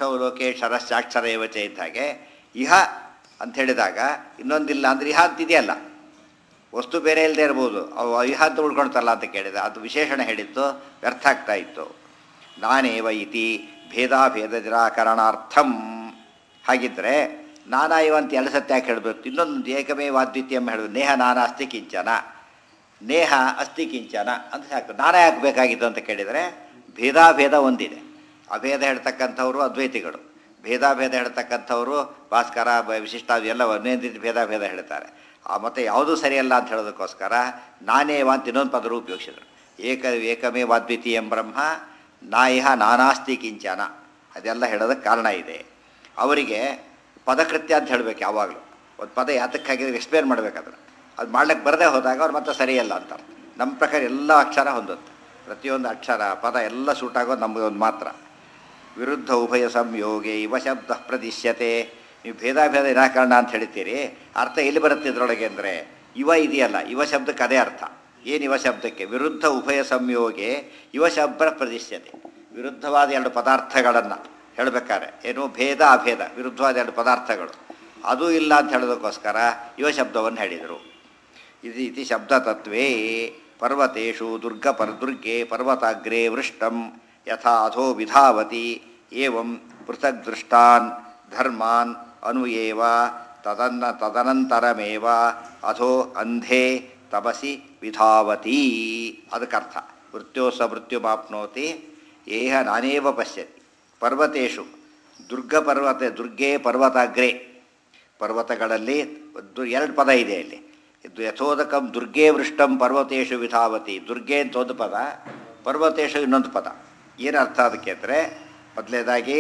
ಚಕ್ಷು ಲೋಕೆ ಕ್ಷರಶ್ಚಾಕ್ಷರ ಏವಚ ಇದ್ದ ಹಾಗೆ ಇಹ ಅಂತ ಹೇಳಿದಾಗ ಇನ್ನೊಂದಿಲ್ಲ ಅಂದರೆ ಇಹ ಅಂತಿದೆಯಲ್ಲ ವಸ್ತು ಬೇರೆ ಇಲ್ಲದೆ ಇರ್ಬೋದು ಅವು ಇಹ ಅಂತ ಉಳ್ಕೊಳ್ತಲ್ಲ ಅಂತ ಕೇಳಿದ ಅದು ವಿಶೇಷಣ ಹೇಳಿದ್ದು ವ್ಯರ್ಥ ಆಗ್ತಾ ಇತ್ತು ನಾನೇವ ಇತಿ ಭೇದಾಭೇದ ನಿರಾಕರಣಾರ್ಥಂ ಹಾಗಿದ್ದರೆ ನಾನಾ ಇವ ಅಂತ ಎರಡು ಸತ್ಯ ಯಾಕೆ ಹೇಳಬೇಕು ಇನ್ನೊಂದು ಏಕಮೇ ವಾದ್ವಿತೀಯಂ ಹೇಳಬೇಕು ನೇಹ ನಾನ ಅಸ್ತಿ ಕಿಂಚನ ನೇಹ ಅಸ್ತಿ ಕಿಂಚನ ಅಂತ ಸಾಕು ನಾನಾ ಯಾಕೆ ಬೇಕಾಗಿತ್ತು ಅಂತ ಕೇಳಿದರೆ ಭೇದಾಭೇದ ಒಂದಿದೆ ಅಭೇದ ಹೇಳ್ತಕ್ಕಂಥವ್ರು ಅದ್ವೈತಿಗಳು ಭೇದಾಭೇದ ಹೇಳ್ತಕ್ಕಂಥವ್ರು ಭಾಸ್ಕರ ಬ- ವಿಶಿಷ್ಟ ಎಲ್ಲ ಒಂದೇ ರೀತಿ ಭೇದಾಭೇದ ಹೇಳ್ತಾರೆ ಆ ಮತ್ತೆ ಯಾವುದೂ ಸರಿಯಲ್ಲ ಅಂತ ಹೇಳೋದಕ್ಕೋಸ್ಕರ ನಾನೇವ ಅಂತ ಇನ್ನೊಂದು ಪದರು ಉಪಯೋಗಿಸಿದರು ಏಕ ಏಕಮೇ ವಾದ್ವಿತೀಯಂ ಬ್ರಹ್ಮ ನಾಯಿಹ ನಾನಾಸ್ತಿ ಕಿಂಚನ ಅದೆಲ್ಲ ಹೇಳೋದಕ್ಕೆ ಕಾರಣ ಇದೆ ಅವರಿಗೆ ಪದಕೃತ್ಯ ಅಂತ ಹೇಳಬೇಕು ಯಾವಾಗಲೂ ಒಂದು ಪದ ಯಾತಕ್ಕಾಗಿದ್ರೆ ಎಕ್ಸ್ಪ್ಲೇನ್ ಮಾಡಬೇಕಾದ್ರೆ ಅದು ಮಾಡ್ಲಿಕ್ಕೆ ಬರದೇ ಹೋದಾಗ ಅವ್ರು ಮತ್ತೆ ಸರಿಯಲ್ಲ ಅಂತಾರೆ ನಮ್ಮ ಪ್ರಕಾರ ಎಲ್ಲ ಅಕ್ಷರ ಹೊಂದುತ್ತೆ ಪ್ರತಿಯೊಂದು ಅಕ್ಷರ ಪದ ಎಲ್ಲ ಸೂಟಾಗೋದು ನಮಗೆ ಒಂದು ಮಾತ್ರ ವಿರುದ್ಧ ಉಭಯ ಸಂಯೋಗೆ ಇವ ಶಬ್ದ ಪ್ರದಿಶ್ಯತೆ ನೀವು ಭೇದಾಭೇದ ನಿರಾಕರಣ ಅಂತ ಹೇಳ್ತೀರಿ ಅರ್ಥ ಎಲ್ಲಿ ಬರುತ್ತೆ ಇದರೊಳಗೆ ಅಂದರೆ ಇವ ಇದೆಯಲ್ಲ ಇವ ಶಬ್ದಕ್ಕೆ ಅದೇ ಅರ್ಥ ಏನು ಇವ ಶಬ್ದಕ್ಕೆ ವಿರುದ್ಧ ಉಭಯ ಸಂಯೋಗೆ ಇವ ಶಬ್ದ ಪ್ರದಿಶ್ಯತೆ ವಿರುದ್ಧವಾದ ಎರಡು ಪದಾರ್ಥಗಳನ್ನು ಹೇಳಬೇಕಾದ್ರೆ ಏನು ಭೇದ ಅಭೇದ ವಿರುದ್ಧವಾದ ಎರಡು ಪದಾರ್ಥಗಳು ಅದು ಇಲ್ಲ ಅಂತ ಹೇಳೋದಕ್ಕೋಸ್ಕರ ಯುವ ಶಬ್ದವನ್ನು ಹೇಳಿದರು ಇದು ಇತಿ ಶಬ್ದತತ್ವೇ ಪರ್ವತೇಷು ದುರ್ಗ ಪರ್ ದುರ್ಗೆ ಪರ್ವತಾಗ್ರೆ ವೃಷ್ಟಂ ಯಥಾ ಅಧೋ ವಿಧಾವತಿ ಏವಂ ಪೃಥಗ್ ದೃಷ್ಟಾನ್ ಧರ್ಮಾನ್ ಅನುಯೇವ ತದನ್ನ ತದನಂತರಮೇವ ಅಧೋ ಅಂಧೇ ತಪಸಿ ವಿಧಾವತಿ ಅದಕ್ಕರ್ಥ ಮೃತ್ಯೋ ಸ ಮೃತ್ಯುಮಾಪ್ನೋತಿ ಏಹ ನಾನೇವ ಪಶ್ಯತಿ ಪರ್ವತೇಷು ದುರ್ಗ ಪರ್ವತ ದುರ್ಗೆ ಪರ್ವತಾಗ್ರೆ ಪರ್ವತಗಳಲ್ಲಿ ದು- ಎರಡು ಪದ ಇದೆ ಇಲ್ಲಿ ಇದು ಯಥೋದಕಂ ದುರ್ಗೆ ವೃಷ್ಟಂ ಪರ್ವತೇಶು ವಿಧಾವತಿ ದುರ್ಗೆ ಅಂತ ಒಂದು ಪದ ಪರ್ವತೇಶು ಇನ್ನೊಂದು ಪದ ಏನು ಅರ್ಥ ಅದಕ್ಕೆ ಅಂದರೆ ಮೊದಲನೇದಾಗಿ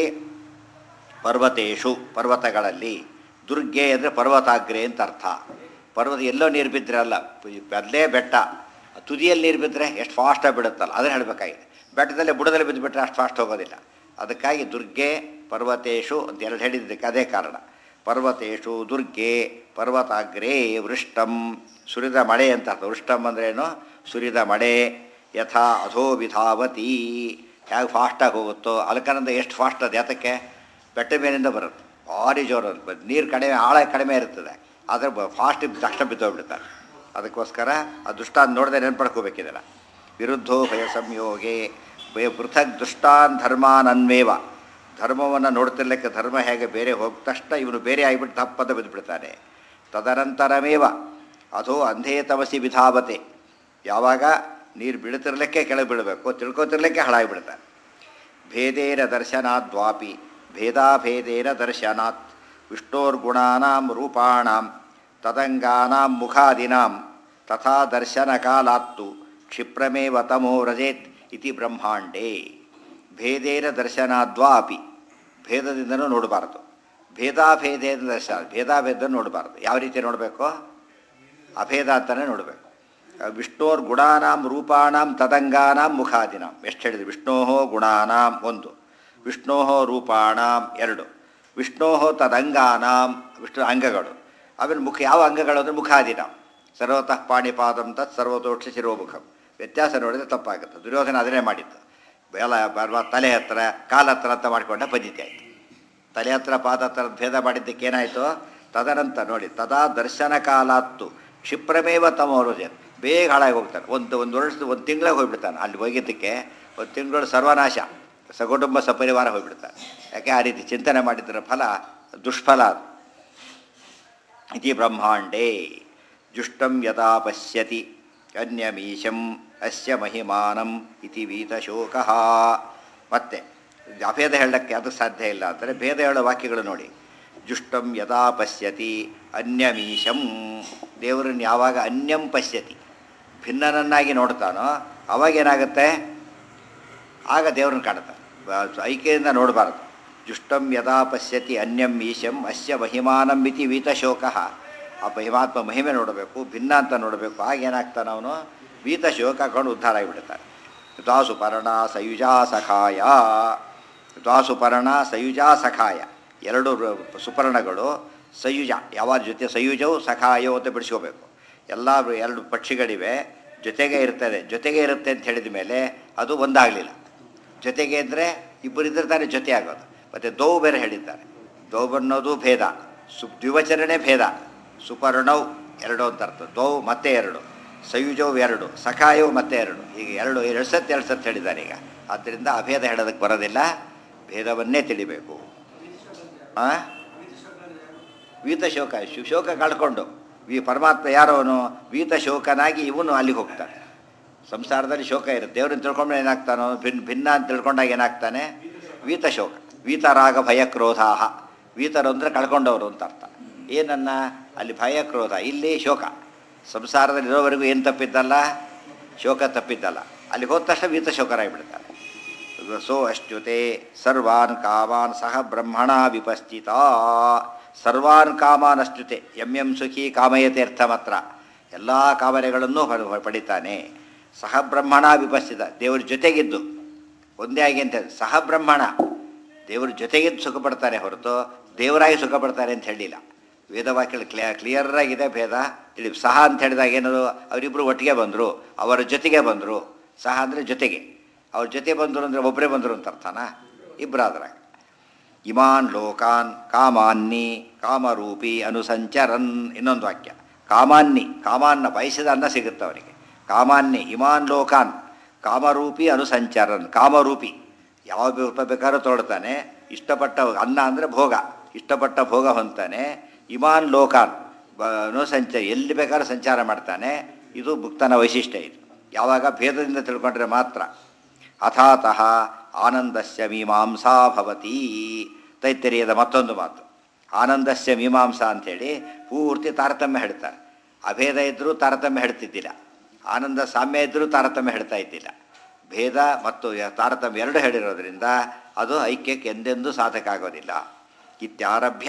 ಪರ್ವತೇಶು ಪರ್ವತಗಳಲ್ಲಿ ದುರ್ಗೆ ಅಂದರೆ ಪರ್ವತಾಗ್ರೆ ಅಂತ ಅರ್ಥ ಪರ್ವತ ಎಲ್ಲೋ ನೀರು ಬಿದ್ದರೆ ಅಲ್ಲ ಮೊದಲೇ ಬೆಟ್ಟ ತುದಿಯಲ್ಲಿ ನೀರು ಬಿದ್ದರೆ ಎಷ್ಟು ಫಾಸ್ಟಾಗಿ ಬಿಡುತ್ತಲ್ಲ ಅದನ್ನು ಹೇಳಬೇಕಾಗಿದೆ ಬೆಟ್ಟದಲ್ಲಿ ಬುಡದಲ್ಲಿ ಬಿದ್ದುಬಿಟ್ರೆ ಅಷ್ಟು ಫಾಸ್ಟ್ ಹೋಗೋದಿಲ್ಲ ಅದಕ್ಕಾಗಿ ದುರ್ಗೆ ಪರ್ವತೇಶು ಅಂತ ಎರಡು ಹೇಳಿದ್ದಕ್ಕೆ ಅದೇ ಕಾರಣ ಪರ್ವತೇಶು ದುರ್ಗೆ ಪರ್ವತಾಗ್ರೇ ವೃಷ್ಟಂ ಸುರಿದ ಮಳೆ ಅಂತ ಅರ್ಥ ವೃಷ್ಟಂ ಅಂದ್ರೇನು ಸುರಿದ ಮಳೆ ಯಥಾ ಅಧೋ ವಿಧಾವತಿ ಹೇಗೆ ಫಾಸ್ಟಾಗಿ ಹೋಗುತ್ತೋ ಅಲ್ಕನಂದ ಎಷ್ಟು ಫಾಸ್ಟ್ ಅದು ಯಾತಕ್ಕೆ ಬೆಟ್ಟ ಮೇಲಿಂದ ಬರುತ್ತೆ ಭಾರಿ ಜೋರು ನೀರು ಕಡಿಮೆ ಆಳ ಕಡಿಮೆ ಇರ್ತದೆ ಆದರೆ ಫಾಸ್ಟ್ ತಕ್ಷಣ ಬಿದ್ದೋಗ್ಬಿಡ್ತಾರೆ ಅದಕ್ಕೋಸ್ಕರ ಆ ದುಷ್ಟಾನ್ ನೋಡದೆ ನೆನ್ಪಡ್ಕೋಬೇಕಿದೆಲ್ಲ ವಿರುದ್ಧೋ ಭಯ ಸಂಯೋಗೆ ಭಯ ಪೃಥಕ್ ದುಷ್ಟಾನ್ ಧರ್ಮಾನ್ ಅನ್ವೇವ ಧರ್ಮವನ್ನು ನೋಡ್ತಿರ್ಲಿಕ್ಕೆ ಧರ್ಮ ಹೇಗೆ ಬೇರೆ ಹೋದ ತಕ್ಷಣ ಇವನು ಬೇರೆ ಆಗಿಬಿಟ್ಟು ತಪ್ಪದ ಬಿದ್ದುಬಿಡ್ತಾನೆ ತದನಂತರಮೇವ ಅದೋ ಅಂಧೇ ತಮಸಿ ವಿಧಾವತೆ ಯಾವಾಗ ನೀರು ಬೀಳ್ತಿರ್ಲಿಕ್ಕೆ ಕೆಳಗೆ ಬೀಳಬೇಕು ತಿಳ್ಕೊತಿರ್ಲಿಕ್ಕೆ ಹಾಳಾಗಿಬಿಡ್ತಾನೆ ಭೇದೇನ ದರ್ಶನಾದ್ವಾಪಿ ಭೇದಾಭೇದೇನ ದರ್ಶನಾತ್ ವಿಷ್ಣೋರ್ಗುಣಾನಾಂ ರೂಪಾಣಾಂ ತದಂಗಾನಾಂ ಮುಖಾದಿನಾಂ ತಥಾ ದರ್ಶನಕಾಲಾತ್ತು ಕ್ಷಿಪ್ರಮೇವ ತಮೋ ರಜೇತ್ ಇತಿ ಬ್ರಹ್ಮಾಂಡೇ ಭೇದೇನ ದರ್ಶನಾದ್ವಾಪಿ ಭೇದದಿಂದನೂ ನೋಡಬಾರ್ದು ಭೇದಾಭೇದೇನ ದರ್ಶನ ಭೇದಾಭೇದ ನೋಡಬಾರ್ದು ಯಾವ ರೀತಿ ನೋಡಬೇಕು ಅಭೇದ ಅಂತಲೇ ನೋಡಬೇಕು ವಿಷ್ಣೋರ್ ಗುಣಾನಾಂ ರೂಪಾಣಾಂ ತದಂಗಾನಾಂ ಮುಖಾದಿನಾಂ ಎಷ್ಟು ಹೇಳಿದ್ರು ವಿಷ್ಣೋ ಗುಣಾನಾಂ ಒಂದು ವಿಷ್ಣೋ ರೂಪಾಣಾಂ ಎರಡು ವಿಷ್ಣೋ ತದಂಗಾನಾಂ ವಿಷ್ಣು ಅಂಗಗಳು ಆಮೇಲೆ ಮುಖ ಯಾವ ಅಂಗಗಳು ಅಂದರೆ ಮುಖಾದಿನಾಂ ಸರ್ವತಃ ಪಾಣಿಪಾದಂ ತತ್ ಸರ್ವತೋಕ್ಷ ಶಿರೋಮುಖಂ ವ್ಯತ್ಯಾಸ ನೋಡಿದರೆ ತಪ್ಪಾಗುತ್ತೆ ದುರ್ಯೋಧನ ಅದನ್ನೇ ಮಾಡಿದ್ದು ಎಲ್ಲ ಬ- ತಲೆ ಹತ್ರ ಕಾಲ ಹತ್ರ ಅಂತ ಮಾಡಿಕೊಂಡ ಪದ್ಧತಿ ಆಯಿತು ತಲೆ ಹತ್ರ ಪಾದ ಹತ್ರ ಭೇದ ಮಾಡಿದ್ದಕ್ಕೆ ಏನಾಯಿತು ತದನಂತರ ನೋಡಿ ತದಾ ದರ್ಶನ ಕಾಲಾತ್ತು ಕ್ಷಿಪ್ರಮೇವ ತಮೋರುಜ ಬೇಗ ಹಾಳಾಗಿ ಹೋಗ್ತಾನೆ ಒಂದು ಒಂದು ವರ್ಷದ ಒಂದು ತಿಂಗಳಿಗೆ ಹೋಗ್ಬಿಡ್ತಾನೆ ಅಲ್ಲಿ ಹೋಗಿದ್ದಕ್ಕೆ ಒಂದು ತಿಂಗಳು ಸರ್ವನಾಶ ಸಕುಟುಂಬ ಸಪರಿವಾರ ಹೋಗ್ಬಿಡ್ತಾನೆ ಯಾಕೆ ಆ ರೀತಿ ಚಿಂತನೆ ಮಾಡಿದ್ದರ ಫಲ ದುಷ್ಫಲ ಅದು ಇತಿ ಬ್ರಹ್ಮಾಂಡೇ ಜುಷ್ಟಂ ಯದಾ ಪಶ್ಯತಿ ಅನ್ಯಮೀಶಂ ಅಸ್ಯ ಮಹಿಮಾನಂ ಇತಿ ವೀತಶೋಕ ಮತ್ತೆ ಅಭೇದ ಹೇಳಕ್ಕೆ ಅದು ಸಾಧ್ಯ ಇಲ್ಲ ಅಂದರೆ ಭೇದ ಹೇಳೋ ವಾಕ್ಯಗಳು ನೋಡಿ ಜುಷ್ಟಂ ಯದಾ ಪಶ್ಯತಿ ಅನ್ಯಮೀಶಂ ದೇವರನ್ನು ಯಾವಾಗ ಅನ್ಯಂ ಪಶ್ಯತಿ ಭಿನ್ನನನ್ನಾಗಿ ನೋಡ್ತಾನೋ ಅವಾಗೇನಾಗುತ್ತೆ ಆಗ ದೇವ್ರನ್ನ ಕಾಣುತ್ತಾನೆ ಬ- ಐಕ್ಯದಿಂದ ನೋಡಬಾರ್ದು ಜುಷ್ಟಂ ಯದಾ ಪಶ್ಯತಿ ಅನ್ಯಂ ಈಶಂ ಅಸ್ಯ ಮಹಿಮಾನಂ ಇತಿ ವೀತಶೋಕ ಆ ಮಹಿಮಾತ್ಮ ಮಹಿಮೆ ನೋಡಬೇಕು ಭಿನ್ನ ಅಂತ ನೋಡಬೇಕು ಆಗ ಏನಾಗ್ತಾನೆ ಅವನು ವೀತಶೋಕ ಕೊಂಡು ಉದ್ಧಾರ ಆಗಿಬಿಡ್ತಾನೆ ದ್ವಾಸುಪರ್ಣ ಸಯುಜಾ ಸಖಾಯ ದ್ವಾಸುಪರ್ಣ ಸಯುಜಾ ಸಖಾಯ ಎರಡು ರ- ಸುಪರ್ಣಗಳು ಸಯುಜ ಯಾವ ಜೊತೆ ಸಯುಜವು ಸಖಾಯೋ ಅಂತ ಬಿಡಿಸ್ಕೋಬೇಕು ಎಲ್ಲ ಎರಡು ಪಕ್ಷಿಗಳಿವೆ ಜೊತೆಗೆ ಇರ್ತದೆ ಜೊತೆಗೆ ಇರುತ್ತೆ ಅಂತ ಹೇಳಿದ ಮೇಲೆ ಅದು ಒಂದಾಗಲಿಲ್ಲ ಜೊತೆಗೆ ಇದ್ದರೆ ಇಬ್ಬರು ಇದ್ರೆ ತಾನೇ ಜೊತೆ ಆಗೋದು ಮತ್ತು ದೌ ಬೇರೆ ಹೇಳಿದ್ದಾರೆ ದೌ ಅನ್ನೋದು ಭೇದ ಸು ದ್ವಿವಚನನೇ ಭೇದ ಸುಪರ್ಣೌ ಎರಡು ಅಂತ ಅರ್ಥ ದೌ ಮತ್ತೆ ಎರಡು ಸಂಯುಜವು ಎರಡು ಸಖಾಯವು ಮತ್ತೆ ಎರಡು ಈಗ ಎರಡು ಎರಡು ಸತ್ತು ಎರಡು ಸತ್ತು ಹೇಳಿದ್ದಾರೆ ಈಗ ಆದ್ದರಿಂದ ಅಭೇದ ಹೇಳೋದಕ್ಕೆ ಬರೋದಿಲ್ಲ ಭೇದವನ್ನೇ ತಿಳಿಬೇಕು ಆ ವೀತ ಶೋಕ ಶು- ಶೋಕ ಕಳ್ಕೊಂಡು ವಿ ಪರಮಾತ್ಮ ಯಾರವನು ವೀತ ಶೋಕನಾಗಿ ಇವನು ಅಲ್ಲಿಗೆ ಹೋಗ್ತಾನೆ ಸಂಸಾರದಲ್ಲಿ ಶೋಕ ಇರುತ್ತೆ ದೇವ್ರನ್ನ ತಿಳ್ಕೊಂಡ್ರೆ ಏನಾಗ್ತಾನೋ ಭಿನ್ ಭಿನ್ನ ಅಂತ ತಿಳ್ಕೊಂಡಾಗ ಏನಾಗ್ತಾನೆ ವೀತ ಶೋಕ ವೀತರಾಗ ಭಯ ಕ್ರೋಧಾಹ ವೀತರು ಅಂದರೆ ಕಳ್ಕೊಂಡವರು ಅಂತ ಅರ್ಥ ಏನನ್ನ ಅಲ್ಲಿ ಭಯ ಕ್ರೋಧ ಇಲ್ಲಿ ಶೋಕ ಸಂಸಾರದಲ್ಲಿ ಇರೋವರೆಗೂ ಏನು ತಪ್ಪಿದ್ದಲ್ಲ ಶೋಕ ತಪ್ಪಿದ್ದಲ್ಲ ಅಲ್ಲಿ ಹೋದ ತಕ್ಷಣ ವೀತ ಶೋಕರಾಗಿಬಿಡ್ತಾರೆ ಸೋ ಅಶ್ಯುತೆ ಸರ್ವಾನ್ ಕಾಮಾನ್ ಸಹ ಬ್ರಹ್ಮಣ ವಿಪಸ್ಥಿತ ಸರ್ವಾನ್ ಕಾಮಾನ್ ಅಶ್ಯುತೆ ಎಂ ಎಂ ಸುಖಿ ಕಾಮಯತೆ ಅರ್ಥ ಮಾತ್ರ ಎಲ್ಲ ಕಾಮನೆಗಳನ್ನು ಪ- ಪಡಿತಾನೆ ಸಹ ಬ್ರಹ್ಮಣ ವಿಪಸ್ಥಿತ ದೇವರ ಜೊತೆಗಿದ್ದು ಒಂದೇ ಆಗಿ ಅಂತ ಸಹ ಬ್ರಹ್ಮಣ ದೇವರ ಜೊತೆಗಿದ್ದು ಸುಖ ಪಡ್ತಾನೆ ಹೊರತು ದೇವರಾಗಿ ಸುಖ ಪಡ್ತಾನೆ ಅಂತ ಹೇಳಿಲ್ಲ ವೇದವಾಕ್ಯಗಳು ಕ್ಲಿಯ ಕ್ಲಿಯರಾಗಿದೆ ಭೇದ ತಿಳಿ ಸಹ ಅಂತ ಹೇಳಿದಾಗ ಏನದು ಅವರಿಬ್ಬರು ಒಟ್ಟಿಗೆ ಬಂದರು ಅವರ ಜೊತೆಗೆ ಬಂದರು ಸಹ ಅಂದರೆ ಜೊತೆಗೆ ಅವ್ರ ಜೊತೆ ಬಂದರು ಅಂದರೆ ಒಬ್ಬರೇ ಬಂದರು ಅಂತ ಅರ್ಥನಾ ಇಬ್ಬರಾದ್ರಾಗ ಇಮಾನ್ ಲೋಕಾನ್ ಕಾಮಾನ್ನಿ ಕಾಮರೂಪಿ ಅನುಸಂಚರನ್ ಇನ್ನೊಂದು ವಾಕ್ಯ ಕಾಮಾನ್ನಿ ಕಾಮಾನ್ನ ಬಯಸಿದ ಅನ್ನ ಸಿಗುತ್ತೆ ಅವನಿಗೆ ಕಾಮಾನ್ನಿ ಇಮಾನ್ ಲೋಕಾನ್ ಕಾಮರೂಪಿ ಅನುಸಂಚರನ್ ಕಾಮರೂಪಿ ಯಾವ ರೂಪ ಬೇಕಾದ್ರೂ ತೊಗೊಳ್ತಾನೆ ಇಷ್ಟಪಟ್ಟ ಅನ್ನ ಅಂದರೆ ಭೋಗ ಇಷ್ಟಪಟ್ಟ ಭೋಗ ಹೊಂತಾನೆ ಇಮಾನ್ ಲೋಕಾನ್ ಬ- ಅನುಸಂಚ ಎಲ್ಲಿ ಬೇಕಾದ್ರೂ ಸಂಚಾರ ಮಾಡ್ತಾನೆ ಇದು ಭುಕ್ತನ ವೈಶಿಷ್ಟ್ಯ ಇದು ಯಾವಾಗ ಭೇದದಿಂದ ತಿಳ್ಕೊಂಡ್ರೆ ಮಾತ್ರ ಅಥಾತಃ ಆನಂದಸ್ಯ ಮೀಮಾಂಸಾ ಭವತಿ ತೈತ್ತರಿಯದ ಮತ್ತೊಂದು ಮಾತು ಆನಂದಸ್ಯ ಮೀಮಾಂಸಾ ಅಂಥೇಳಿ ಪೂರ್ತಿ ತಾರತಮ್ಯ ಹೇಳ್ತಾರೆ ಅಭೇದ ಇದ್ದರೂ ತಾರತಮ್ಯ ಹೇಳ್ತಿದ್ದಿಲ್ಲ ಆನಂದ ಸಾಮ್ಯ ಇದ್ದರೂ ತಾರತಮ್ಯ ಹೇಳ್ತಾ ಇದ್ದಿಲ್ಲ ಭೇದ ಮತ್ತು ಯ- ತಾರತಮ್ಯ ಎರಡು ಹೇಳಿರೋದ್ರಿಂದ ಅದು ಐಕ್ಯಕ್ಕೆ ಎಂದೆಂದೂ ಸಾಧಕ ಆಗೋದಿಲ್ಲ ಇತ್ಯಾರಭ್ಯ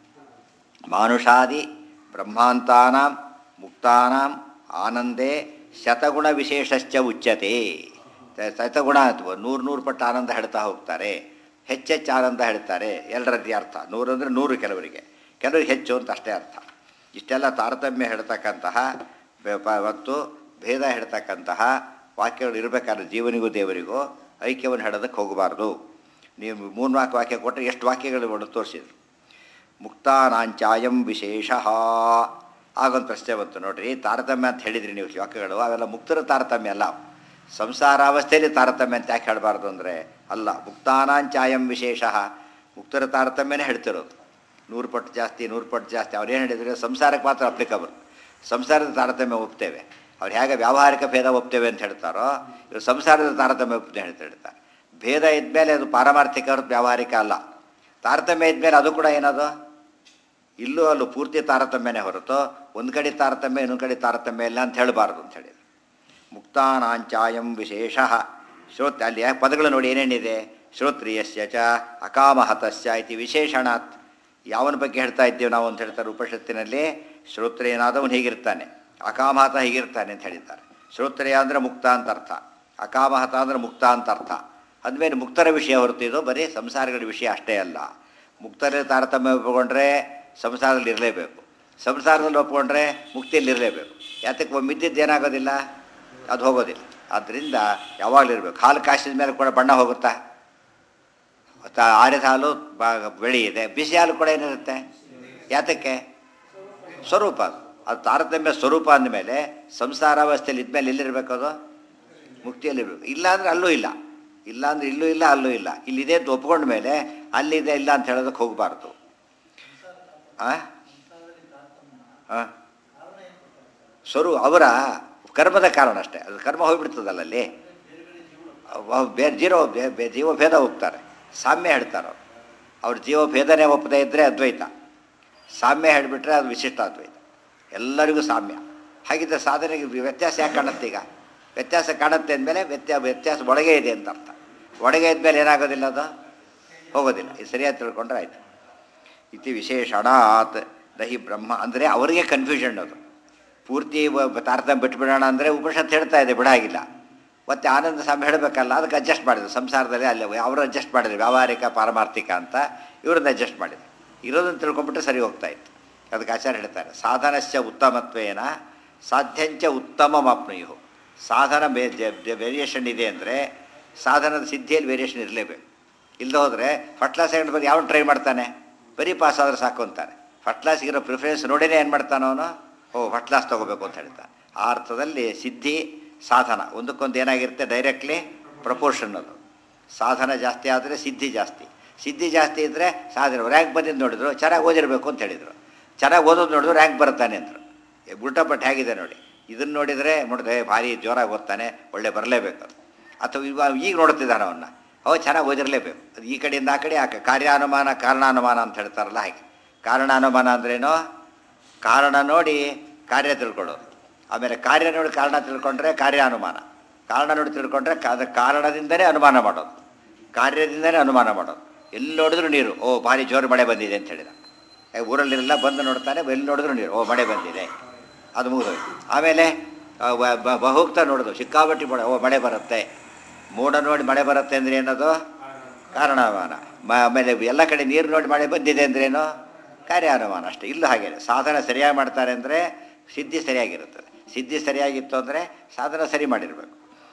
ಮಾನುಷಾದಿ ಬ್ರಹ್ಮಾಂತಾನಾಂ ಮುಕ್ತಾನಾಂ ಆನಂದೇ ಶತಗುಣ ವಿಶೇಷಶ್ಚ ಉಚ್ಯತೆ ತ- ಶತಗುಣ ಅಥವಾ ನೂರು ನೂರು ಪಟ್ಟು ಆನಂದ ಹೇಳ್ತಾ ಹೋಗ್ತಾರೆ ಹೆಚ್ಚೆಚ್ಚು ಆನಂದ ಹೇಳ್ತಾರೆ ಎರಡರದ್ದೇ ಅರ್ಥ ನೂರು ಅಂದರೆ ನೂರು ಕೆಲವರಿಗೆ ಕೆಲವರಿಗೆ ಹೆಚ್ಚು ಅಂತ ಅಷ್ಟೇ ಅರ್ಥ ಇಷ್ಟೆಲ್ಲ ತಾರತಮ್ಯ ಹೇಳ್ತಕ್ಕಂತಹ ಬೆ- ಪ- ಮತ್ತು ಭೇದ ಹೇಳ್ತಕ್ಕಂತಹ ವಾಕ್ಯಗಳು ಇರಬೇಕಾದ್ರೆ ಜೀವನಿಗೂ ದೇವರಿಗೂ ಐಕ್ಯವನ್ನು ಹೇಳೋದಕ್ಕೆ ಹೋಗಬಾರ್ದು ನೀವು ಮೂರು ನಾಲ್ಕು ವಾಕ್ಯ ಕೊಟ್ಟರೆ ಎಷ್ಟು ವಾಕ್ಯಗಳು ತೋರಿಸಿದ್ರು ಮುಕ್ತಾನಾಂಚಾಯಂ ವಿಶೇಷ ಆಗೊಂದು ಪ್ರಶ್ನೆ ಬಂತು ನೋಡ್ರಿ ತಾರತಮ್ಯ ಅಂತ ಹೇಳಿದ್ರಿ ನೀವು ವಾಕ್ಯಗಳು ಅವೆಲ್ಲ ಮುಕ್ತರ ತಾರತಮ್ಯ ಅಲ್ಲ ಸಂಸಾರಾವಸ್ಥೆಯಲ್ಲಿ ತಾರತಮ್ಯ ಅಂತ ಯಾಕೆ ಹೇಳಬಾರ್ದು ಅಂದರೆ ಅಲ್ಲ ಮುಕ್ತಾನಾಂಚಾಯಂ ವಿಶೇಷ ಮುಕ್ತರ ತಾರತಮ್ಯನೇ ಹೇಳ್ತಿರೋದು ನೂರು ಪಟ್ಟು ಜಾಸ್ತಿ ನೂರು ಪಟ್ಟು ಜಾಸ್ತಿ ಅವ್ರು ಏನು ಹೇಳಿದ್ರೆ ಸಂಸಾರಕ್ಕೆ ಮಾತ್ರ ಅಪ್ಲಿಕಬಲ್ ಸಂಸಾರದ ತಾರತಮ್ಯ ಒಪ್ತೇವೆ ಅವ್ರು ಹೇಗೆ ವ್ಯಾವಹಾರಿಕ ಭೇದ ಒಪ್ತೇವೆ ಅಂತ ಹೇಳ್ತಾರೋ ಇವರು ಸಂಸಾರದ ತಾರತಮ್ಯ ಒಪ್ತೇವೆ ಅಂತ ಹೇಳ್ತಾರೆ ಭೇದ ಇದ್ಮೇಲೆ ಅದು ಪಾರಮಾರ್ಥಿಕ ಹೊರತು ವ್ಯಾವಹಾರಿಕ ಅಲ್ಲ ತಾರತಮ್ಯ ಇದ್ಮೇಲೆ ಅದು ಕೂಡ ಏನದು ಇಲ್ಲೂ ಅಲ್ಲೂ ಪೂರ್ತಿ ತಾರತಮ್ಯನೇ ಹೊರತು ಒಂದು ಕಡೆ ತಾರತಮ್ಯ ಇನ್ನೊಂದು ಕಡೆ ತಾರತಮ್ಯ ಇಲ್ಲ ಅಂತ ಹೇಳಬಾರ್ದು ಅಂತ ಹೇಳಿದ್ರು ಮುಕ್ತಾನಾಂಚಾಯಂ ವಿಶೇಷ ಶ್ರೋತ್ ಅಲ್ಲಿ ಯಾಕೆ ಪದಗಳು ನೋಡಿ ಏನೇನಿದೆ ಶ್ರೋತ್ರಿಯಸ್ಯ ಚ ಅಕಾಮಹತಸ್ಯ ಇತಿ ವಿಶೇಷಣಾತ್ ಯಾವನ ಬಗ್ಗೆ ಹೇಳ್ತಾ ಇದ್ದೇವೆ ನಾವು ಅಂತ ಹೇಳ್ತಾರೆ ಉಪನಿಷತ್ತಿನಲ್ಲಿ ಶ್ರೋತ್ರಿಯನಾದವನು ಹೀಗಿರ್ತಾನೆ ಅಕಾಮಹತ ಹೀಗಿರ್ತಾನೆ ಅಂತ ಹೇಳಿದ್ದಾರೆ ಶ್ರೋತ್ರಿಯ ಅಂದರೆ ಮುಕ್ತ ಅಂತ ಅರ್ಥ ಅಕಾಮಹತ ಅಂದರೆ ಮುಕ್ತ ಅಂತ ಅರ್ಥ ಅಂದಮೇಲೆ ಮುಕ್ತರ ವಿಷಯ ಹೊರತಿದ್ದು ಬರೀ ಸಂಸಾರಗಳ ವಿಷಯ ಅಷ್ಟೇ ಅಲ್ಲ ಮುಕ್ತರ ತಾರತಮ್ಯ ಒಪ್ಪಿಕೊಂಡ್ರೆ ಸಂಸಾರದಲ್ಲಿ ಇರಲೇಬೇಕು ಸಂಸಾರದಲ್ಲಿ ಒಪ್ಪಿಕೊಂಡ್ರೆ ಮುಕ್ತಿಯಲ್ಲಿ ಇರಲೇಬೇಕು ಯಾತಕ್ಕೆ ಒಮ್ಮೆ ಇದ್ದಿದ್ದು ಏನಾಗೋದಿಲ್ಲ ಅದು ಹೋಗೋದಿಲ್ಲ ಆದ್ದರಿಂದ ಯಾವಾಗಲೂ ಇರಬೇಕು ಹಾಲು ಕಾಸಿದ ಮೇಲೆ ಕೂಡ ಬಣ್ಣ ಹೋಗುತ್ತಾ ಮತ್ತು ಆರಿದ ಹಾಲು ಬಾ ಬೆಳಿ ಇದೆ ಬಿಸಿ ಹಾಲು ಕೂಡ ಏನಿರುತ್ತೆ ಯಾತಕ್ಕೆ ಸ್ವರೂಪ ಅದು ಅದು ತಾರತಮ್ಯ ಸ್ವರೂಪ ಅಂದಮೇಲೆ ಸಂಸಾರಾವಸ್ಥೆಯಲ್ಲಿ ಇದ್ಮೇಲೆ ಎಲ್ಲಿರಬೇಕು ಅದು ಮುಕ್ತಿಯಲ್ಲಿರಬೇಕು ಇಲ್ಲ ಅಂದರೆ ಅಲ್ಲೂ ಇಲ್ಲ ಇಲ್ಲ ಅಂದರೆ ಇಲ್ಲೂ ಇಲ್ಲ ಅಲ್ಲೂ ಇಲ್ಲ ಇಲ್ಲಿದೆ ಅಂತ ಒಪ್ಕೊಂಡ ಮೇಲೆ ಅಲ್ಲಿದೆ ಇಲ್ಲ ಅಂತ ಹೇಳೋದಕ್ಕೆ ಹೋಗಬಾರ್ದು ಆ ಆ? ಸ್ವರೂ ಅವರ ಕರ್ಮದ ಕಾರಣ ಅಷ್ಟೇ ಅದು ಕರ್ಮ ಹೋಗ್ಬಿಡ್ತದಲ್ಲ ಅಲ್ಲಿ ಅವ್ ಬೇರೆ ಜೀರೋ ಬೇ- ಬೇ- ಜೀವಭೇದ ಹೋಗ್ತಾರೆ ಸಾಮ್ಯ ಹೇಳ್ತಾರೆ ಅವ್ರು ಅವ್ರ ಜೀವಭೇದನೆ ಒಪ್ಪದೇ ಇದ್ದರೆ ಅದ್ವೈತ ಸಾಮ್ಯ ಹೇಳಿಬಿಟ್ರೆ ಅದು ವಿಶಿಷ್ಟ ಅದ್ವೈತ ಎಲ್ಲರಿಗೂ ಸಾಮ್ಯ ಹಾಗಿದ್ದರೆ ಸಾಧನೆಗೆ ವ್ಯತ್ಯಾಸ ಯಾಕೆ ಕಾಣುತ್ತೆ ಈಗ ವ್ಯತ್ಯಾಸ ಕಾಣುತ್ತೆ ಅಂದಮೇಲೆ ವ್ಯತ್ಯಾಸ ವ್ಯತ್ಯಾಸ ಒಳಗೆ ಇದೆ ಅಂತ ಅರ್ಥ ಒಳಗೆ ಇದ್ಮೇಲೆ ಏನಾಗೋದಿಲ್ಲ ಅದು ಹೋಗೋದಿಲ್ಲ ಇದು ಸರಿಯಾಗಿ ತಿಳ್ಕೊಂಡ್ರೆ ಆಯಿತು ಇತಿ ವಿಶೇಷಣಾತ್ ದಹಿ ಬ್ರಹ್ಮ ಅಂದರೆ ಅವರಿಗೆ ಕನ್ಫ್ಯೂಷನ್ ಅದು ಪೂರ್ತಿ ವ- ತಾರತಮ್ಯ ಬಿಟ್ಬಿಡೋಣ ಅಂದರೆ ಉಪನಿಷತ್ ಹೇಳ್ತಾ ಇದೆ ಬಿಡಾಗಿಲ್ಲ ಮತ್ತು ಆನಂದ ಸ್ವಾಮಿ ಹೇಳಬೇಕಲ್ಲ ಅದಕ್ಕೆ ಅಡ್ಜಸ್ಟ್ ಮಾಡಿದ್ರು ಸಂಸಾರದಲ್ಲಿ ಅಲ್ಲಿ ಅವರು ಅಡ್ಜಸ್ಟ್ ಮಾಡಿದ್ರು ವ್ಯಾವಹಾರಿಕ ಪಾರಮಾರ್ಥಿಕ ಅಂತ ಇವ್ರನ್ನ ಅಡ್ಜಸ್ಟ್ ಮಾಡಿದ್ರು ಇರೋದನ್ನು ತಿಳ್ಕೊಂಬಿಟ್ರೆ ಸರಿ ಹೋಗ್ತಾ ಇತ್ತು ಅದಕ್ಕೆ ಆಚಾರ್ಯ ಹೇಳ್ತಾರೆ ಸಾಧನಸ್ಯ ಉತ್ತಮತ್ವೇನ ಸಾಧ್ಯಂಚ ಉತ್ತಮಮಾಪ್ನುಯು ಸಾಧನ ವೇರಿಯೇಷನ್ ಇದೆ ಅಂದರೆ ಸಾಧನದ ಸಿದ್ಧಿಯಲ್ಲಿ ವೇರಿಯೇಷನ್ ಇರಲೇಬೇಕು ಇಲ್ಲದೆ ಹೋದರೆ ಫಸ್ಟ್ ಕ್ಲಾಸ್ ಸೆಕೆಂಡ್ ಬಂದು ಯಾವ ಟ್ರೈ ಮಾಡ್ತಾನೆ ಬರೀ ಪಾಸ್ ಆದ್ರೆ ಸಾಕು ಅಂತಾನೆ ಫಸ್ಟ್ ಕ್ಲಾಸ್ಗಿರೋ ಪ್ರಿಫರೆನ್ಸ್ ನೋಡಿನೇ ಏನು ಮಾಡ್ತಾನೆ ಅವನು ಓ ಫಸ್ಟ್ ಕ್ಲಾಸ್ ತೊಗೋಬೇಕು ಅಂತ ಹೇಳ್ತಾನೆ ಆ ಅರ್ಥದಲ್ಲಿ ಸಿದ್ಧಿ ಸಾಧನ ಒಂದಕ್ಕೊಂದು ಏನಾಗಿರುತ್ತೆ ಡೈರೆಕ್ಟ್ಲಿ ಪ್ರಪೋರ್ಷನ್ ಅದು ಸಾಧನ ಜಾಸ್ತಿ ಆದರೆ ಸಿದ್ಧಿ ಜಾಸ್ತಿ ಸಿದ್ಧಿ ಜಾಸ್ತಿ ಇದ್ದರೆ ಸಾಧನೆ ರ್ಯಾಂಕ್ ಬಂದಿದ್ದು ನೋಡಿದ್ರು ಚೆನ್ನಾಗಿ ಓದಿರಬೇಕು ಅಂತ ಹೇಳಿದರು ಚೆನ್ನಾಗಿ ಓದೋದು ನೋಡಿದ್ರು ರ್ಯಾಂಕ್ ಬರುತ್ತಾನೆ ಅಂದರು ಉಲ್ಟಾಪಟ್ಟು ಹೇಗಿದೆ ನೋಡಿ ಇದನ್ನು ನೋಡಿದರೆ ನೋಡಿದ್ರೆ ಭಾರಿ ಜೋರಾಗಿ ಓದ್ತಾನೆ ಒಳ್ಳೆ ಬರಲೇಬೇಕು ಅದು ಅಥವಾ ಇವಾಗ ಈಗ ನೋಡ್ತಿದ್ದಾನೆ ಅವನ್ನ ಅವ ಚೆನ್ನಾಗಿ ಓದಿರಲೇಬೇಕು ಅದು ಈ ಕಡೆಯಿಂದ ಆ ಕಡೆ ಆ ಕ- ಕಾರ್ಯಾನುಮಾನ ಕಾರಣಾನುಮಾನ ಅಂತ ಹೇಳ್ತಾರಲ್ಲ ಹಾಗೆ ಕಾರಣಾನುಮಾನ ಅಂದ್ರೇನು ಕಾರಣ ನೋಡಿ ಕಾರ್ಯ ತಿಳ್ಕೊಳ್ಳೋದು ಆಮೇಲೆ ಕಾರ್ಯ ನೋಡಿ ಕಾರಣ ತಿಳ್ಕೊಂಡ್ರೆ ಕಾರ್ಯಾನುಮಾನ ಕಾರಣ ನೋಡಿ ತಿಳ್ಕೊಂಡ್ರೆ ಕಾ- ಅದು ಕಾರಣದಿಂದನೇ ಅನುಮಾನ ಮಾಡೋದು ಕಾರ್ಯದಿಂದನೇ ಅನುಮಾನ ಮಾಡೋದು ಎಲ್ಲಿ ನೋಡಿದ್ರು ನೀರು ಓ ಭಾರಿ ಜೋರು ಮಳೆ ಬಂದಿದೆ ಅಂತ ಹೇಳಿದ ಏ, ಊರಲ್ಲಿರೆಲ್ಲ ಬಂದು ನೋಡ್ತಾನೆ ಎಲ್ಲಿ ನೋಡಿದ್ರು ನೀರು ಓ ಮಳೆ ಬಂದಿದೆ ಅದು ಮುಗಿದೋಯ್ತು ಆಮೇಲೆ ಆ, ವ- ಬ- ಬ- ಹೋಗ್ತಾ ನೋಡೋದು ಸಿಕ್ಕಾಪಟ್ಟಿ ಮಳೆ ಓ ಮಳೆ ಬರುತ್ತೆ ಮೋಡ ನೋಡಿ ಮಳೆ ಬರುತ್ತೆ ಅಂದ್ರೆ ಏನದು ಕಾರಣಾನುಮಾನ ಮ ಆಮೇಲೆ ಎಲ್ಲ ಕಡೆ ನೀರು ನೋಡಿ ಮಳೆ ಬಂದಿದೆ ಅಂದ್ರೇನು ಕಾರ್ಯಾನುಮಾನ ಅಷ್ಟೇ ಇಲ್ಲೂ ಹಾಗೇನೆ ಸಾಧನ ಸರಿಯಾಗಿ ಮಾಡ್ತಾರೆ ಅಂದರೆ ಸಿದ್ಧಿ ಸರಿಯಾಗಿರುತ್ತದೆ ಸಿದ್ಧಿ ಸರಿಯಾಗಿತ್ತು ಅಂದರೆ ಸಾಧನ ಸರಿ ಮಾಡಿರಬೇಕು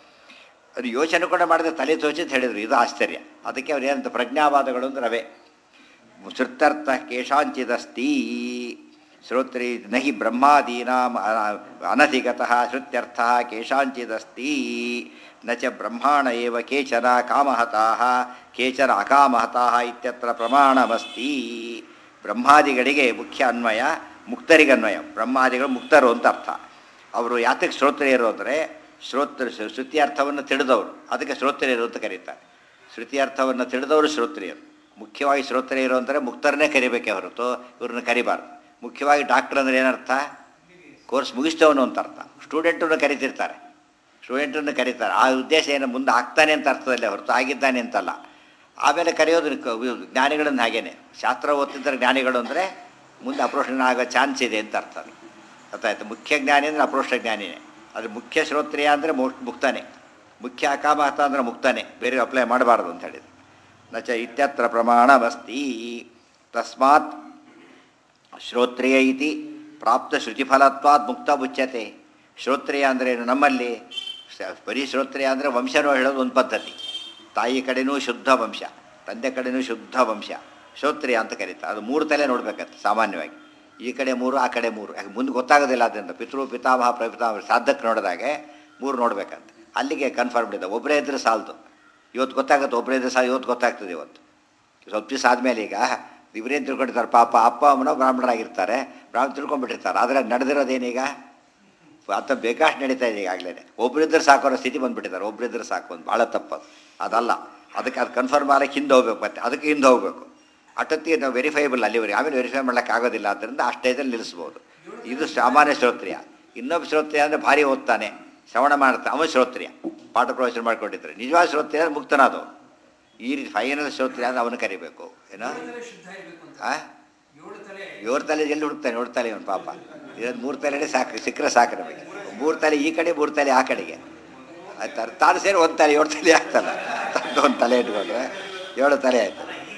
ಅದು ಯೋಚನೆ ಕೂಡ ಮಾಡಿದ್ರೆ ತಲೆ ತೋಚಿಅಂತ ಹೇಳಿದರು ಇದು ಆಶ್ಚರ್ಯ ಅದಕ್ಕೆ ಅವ್ರು ಏನಂತ ಪ್ರಜ್ಞಾವಾದಗಳು ಅಂದ್ರೆ ಅವೇ ಶ್ರುತ್ಯರ್ಥ ಕೇಶಾಂಚಿದಸ್ತಿ ಶ್ರೋತ್ರಿ ನಹಿ ಬ್ರಹ್ಮಾದೀನಾಂ ಅ- ಅನಧಿಗತಃ ಶ್ರುತ್ಯರ್ಥ ಕೇಶಾಂಚಿದಸ್ತಿ ನ ಚ ಬ್ರಹ್ಮಾಣ ಏವ ಕೇಚನ ಕಾಮಹತಾಃ ಕೇಚನ ಅಕಾಮಹತಾಃ ಇತ್ಯತ್ರ ಪ್ರಮಾಣಮಸ್ತಿ ಬ್ರಹ್ಮಾದಿಗಳಿಗೆ ಮುಖ್ಯ ಅನ್ವಯ ಮುಕ್ತರಿಗೆ ಅನ್ವಯ ಬ್ರಹ್ಮಾದಿಗಳು ಮುಕ್ತರು ಅಂತ ಅರ್ಥ ಅವರು ಯಾತಕ್ಕೆ ಶ್ರೋತ್ರಿಯರು ಅಂದರೆ ಶ್ರೋತ್ರ ಶ್ರುತಿ ಅರ್ಥವನ್ನು ತಿಳಿದವರು ಅದಕ್ಕೆ ಶ್ರೋತ್ರಿಯರು ಅಂತ ಕರೀತಾರೆ ಶ್ರುತಿ ಅರ್ಥವನ್ನು ತಿಳಿದವರು ಶ್ರೋತ್ರಿಯರು ಮುಖ್ಯವಾಗಿ ಶ್ರೋತ್ರಿಯರು ಅಂದರೆ ಮುಕ್ತರನ್ನೇ ಕರಿಬೇಕೇ ಹೊರತು ಇವ್ರನ್ನ ಕರಿಬಾರ್ದು ಮುಖ್ಯವಾಗಿ ಡಾಕ್ಟರ್ ಅಂದರೆ ಏನರ್ಥ ಕೋರ್ಸ್ ಮುಗಿಸ್ತವನು ಅಂತ ಅರ್ಥ ಸ್ಟೂಡೆಂಟನ್ನು ಕರಿತಿರ್ತಾರೆ ಸ್ಟೂಡೆಂಟನ್ನು ಕರೀತಾರೆ ಆ ಉದ್ದೇಶ ಏನು ಮುಂದೆ ಆಗ್ತಾನೆ ಅಂತ ಅರ್ಥದಲ್ಲೇ ಹೊರತು ಆಗಿದ್ದಾನೆ ಅಂತಲ್ಲ ಆಮೇಲೆ ಕರೆಯೋದು ಕ- ಇವ್ರು ಜ್ಞಾನಿಗಳನ್ನು ಹಾಗೇನೆ ಶಾಸ್ತ್ರ ಓದ್ತಿದ್ದರೆ ಜ್ಞಾನಿಗಳು ಅಂದರೆ ಮುಂದೆ ಅಪ್ರೋಷಣ ಆಗೋ ಚಾನ್ಸ್ ಇದೆ ಅಂತ ಅರ್ಥ ಅದು ಗೊತ್ತಾಯ್ತು ಮುಖ್ಯ ಜ್ಞಾನಿ ಅಂದರೆ ಅಪ್ರೋಷ ಜ್ಞಾನಿನೇ ಅದು ಮುಖ್ಯ ಶ್ರೋತ್ರಿಯ ಅಂದರೆ ಮುಕ್ತಾನೆ ಮುಖ್ಯ ಅಕಾಮಹತ ಅಂದರೆ ಮುಕ್ತಾನೆ ಬೇರೆ ಅಪ್ಲೈ ಮಾಡಬಾರ್ದು ಅಂತ ಹೇಳಿದ್ರು ನಚ ಇತ್ಯತ್ರ ಪ್ರಮಾಣಮಸ್ತಿ ತಸ್ಮಾತ್ ಶ್ರೋತ್ರಿಯ ಇತಿ ಪ್ರಾಪ್ತ ಶ್ರುತಿಫಲತ್ವಾತ್ ಮುಕ್ತ ಮುಚ್ಯತೆ ಶ್ರೋತ್ರಿಯ ಅಂದರೆ ಏನು ನಮ್ಮಲ್ಲಿ ಸ- ಬರೀ ಶ್ರೋತ್ರಿಯ ಅಂದರೆ ವಂಶನೂ ಹೇಳೋದು ಒಂದು ಪದ್ಧತಿ ತಾಯಿ ಕಡೆನೂ ಶುದ್ಧ ವಂಶ ತಂದೆ ಕಡೆನೂ ಶುದ್ಧ ವಂಶ ಶ್ರೋತ್ರಿಯ ಅಂತ ಕರೀತಾರೆ ಅದು ಮೂರು ತಲೆ ನೋಡ್ಬೇಕಂತ ಸಾಮಾನ್ಯವಾಗಿ ಈ ಕಡೆ ಮೂರು ಆ ಕಡೆ ಮೂರು ಯಾಕೆ ಮುಂದೆ ಗೊತ್ತಾಗೋದಿಲ್ಲ ಅದರಿಂದ ಪಿತೃ ಪಿತಾಮಹ ಪ್ರಪಿತಾಮಹ ಸಾಧಕ್ಕೆ ನೋಡಿದಾಗೆ ಮೂರು ನೋಡ್ಬೇಕಂತ ಅಲ್ಲಿಗೆ ಕನ್ಫರ್ಮ್ ಇದೆ ಒಬ್ಬರೇ ಇದ್ರೆ ಸಾಲದು ಇವತ್ತು ಗೊತ್ತಾಗುತ್ತೆ ಒಬ್ಬರೇ ಇದ್ರೆ ಸಾ ಇವತ್ತು ಗೊತ್ತಾಗ್ತದೆ ಇವತ್ತು ಸ್ವಲ್ಪ ದಿವಸ ಆದಮೇಲೆ ಈಗ ಇವರೇನು ತಿಳ್ಕೊಂಡಿರ್ತಾರೆ ಪಾಪ ಅಪ್ಪ ಅಮ್ಮನೋ ಬ್ರಾಹ್ಮಣರಾಗಿರ್ತಾರೆ ಬ್ರಾಹ್ಮಣ ತಿಳ್ಕೊಂಡ್ಬಿಟ್ಟಿರ್ತಾರೆ ಆದರೆ ನಡೆದಿರೋದೇನೀಗ ಆತ ಬೇಕಾಷ್ಟು ನಡೀತಾ ಇದೆ ಈಗಾಗಲೇ ಒಬ್ಬರಿದ್ರೆ ಸಾಕು ಅನ್ನೋ ಸ್ಥಿತಿ ಬಂದುಬಿಟ್ಟಿದ್ದಾರೆ ಒಬ್ಬರಿದ್ರೆ ಸಾಕು ಅಂತ ಭಾಳ ತಪ್ಪದು ಅದಲ್ಲ ಅದಕ್ಕೆ ಅದು ಕನ್ಫರ್ಮ್ ಆಗಕ್ಕೆ ಹಿಂದೆ ಹೋಗ್ಬೇಕು ಮತ್ತೆ ಅದಕ್ಕೆ ಹಿಂದೆ ಹೋಗಬೇಕು ಅಟೊತ್ತಿಗೆ ನಾವು ವೆರಿಫೈಬಲ್ ಅಲ್ಲಿವರೆಗೆ ಆಮೇಲೆ ವೆರಿಫೈ ಮಾಡ್ಲಿಕ್ಕೆ ಆಗೋದಿಲ್ಲ ಆದ್ದರಿಂದ ಆ ಸ್ಟೇಜಲ್ಲಿ ನಿಲ್ಲಿಸ್ಬೋದು ಇದು ಸಾಮಾನ್ಯ ಶ್ರೋತ್ರಿಯ ಇನ್ನೊಬ್ಬ ಶ್ರೋತ್ರಿಯ ಅಂದರೆ ಭಾರಿ ಓದ್ತಾನೆ ಶ್ರವಣ ಮಾಡ್ತಾನೆ ಅವನು ಶ್ರೋತ್ರಿಯ ಪಾಠ ಪ್ರವಚನ ಮಾಡ್ಕೊಂಡಿದ್ರೆ ನಿಜವಾದ ಶ್ರೋತ್ರಿಯ ಅಂದ್ರೆ ಮುಕ್ತನಾದವು ಈ ರೀತಿ ಫೈನಲ್ ಶ್ರೋತ್ರಿಯ ಅಂದ್ರೆ ಅವನು ಕರಿಬೇಕು ಏನೋ ಶುದ್ಧ ಇರ್ಬೇಕು ಅಂತ ಆ ಏಳು ತಲೆ ಏಳು ತಲೆ ಎಲ್ಲಿ ಹುಡುಕ್ತಾನೆ ಏಳು ತಲೆ ಇವನು ಪಾಪ ಇರೋದು ಮೂರು ತಲೆನೇ ಸಾಕು ಸಿಕ್ಕರೆ ಸಾಕು ನಮಗೆ ಮೂರು ತಲೆ ಈ ಕಡೆ ಮೂರು ತಲೆ ಆ ಕಡೆಗೆ ಆಯ್ತು ತಾನು ಸೇರಿ ಒಂದು ತಲೆ ಏಳು ತಲೆ ಆಗ್ತಲ್ಲ ತಂದು ಒಂದು ತಲೆ ಇಟ್ಕೊಂಡ್ರೆ ಏಳು ತಲೆ ಆಯ್ತು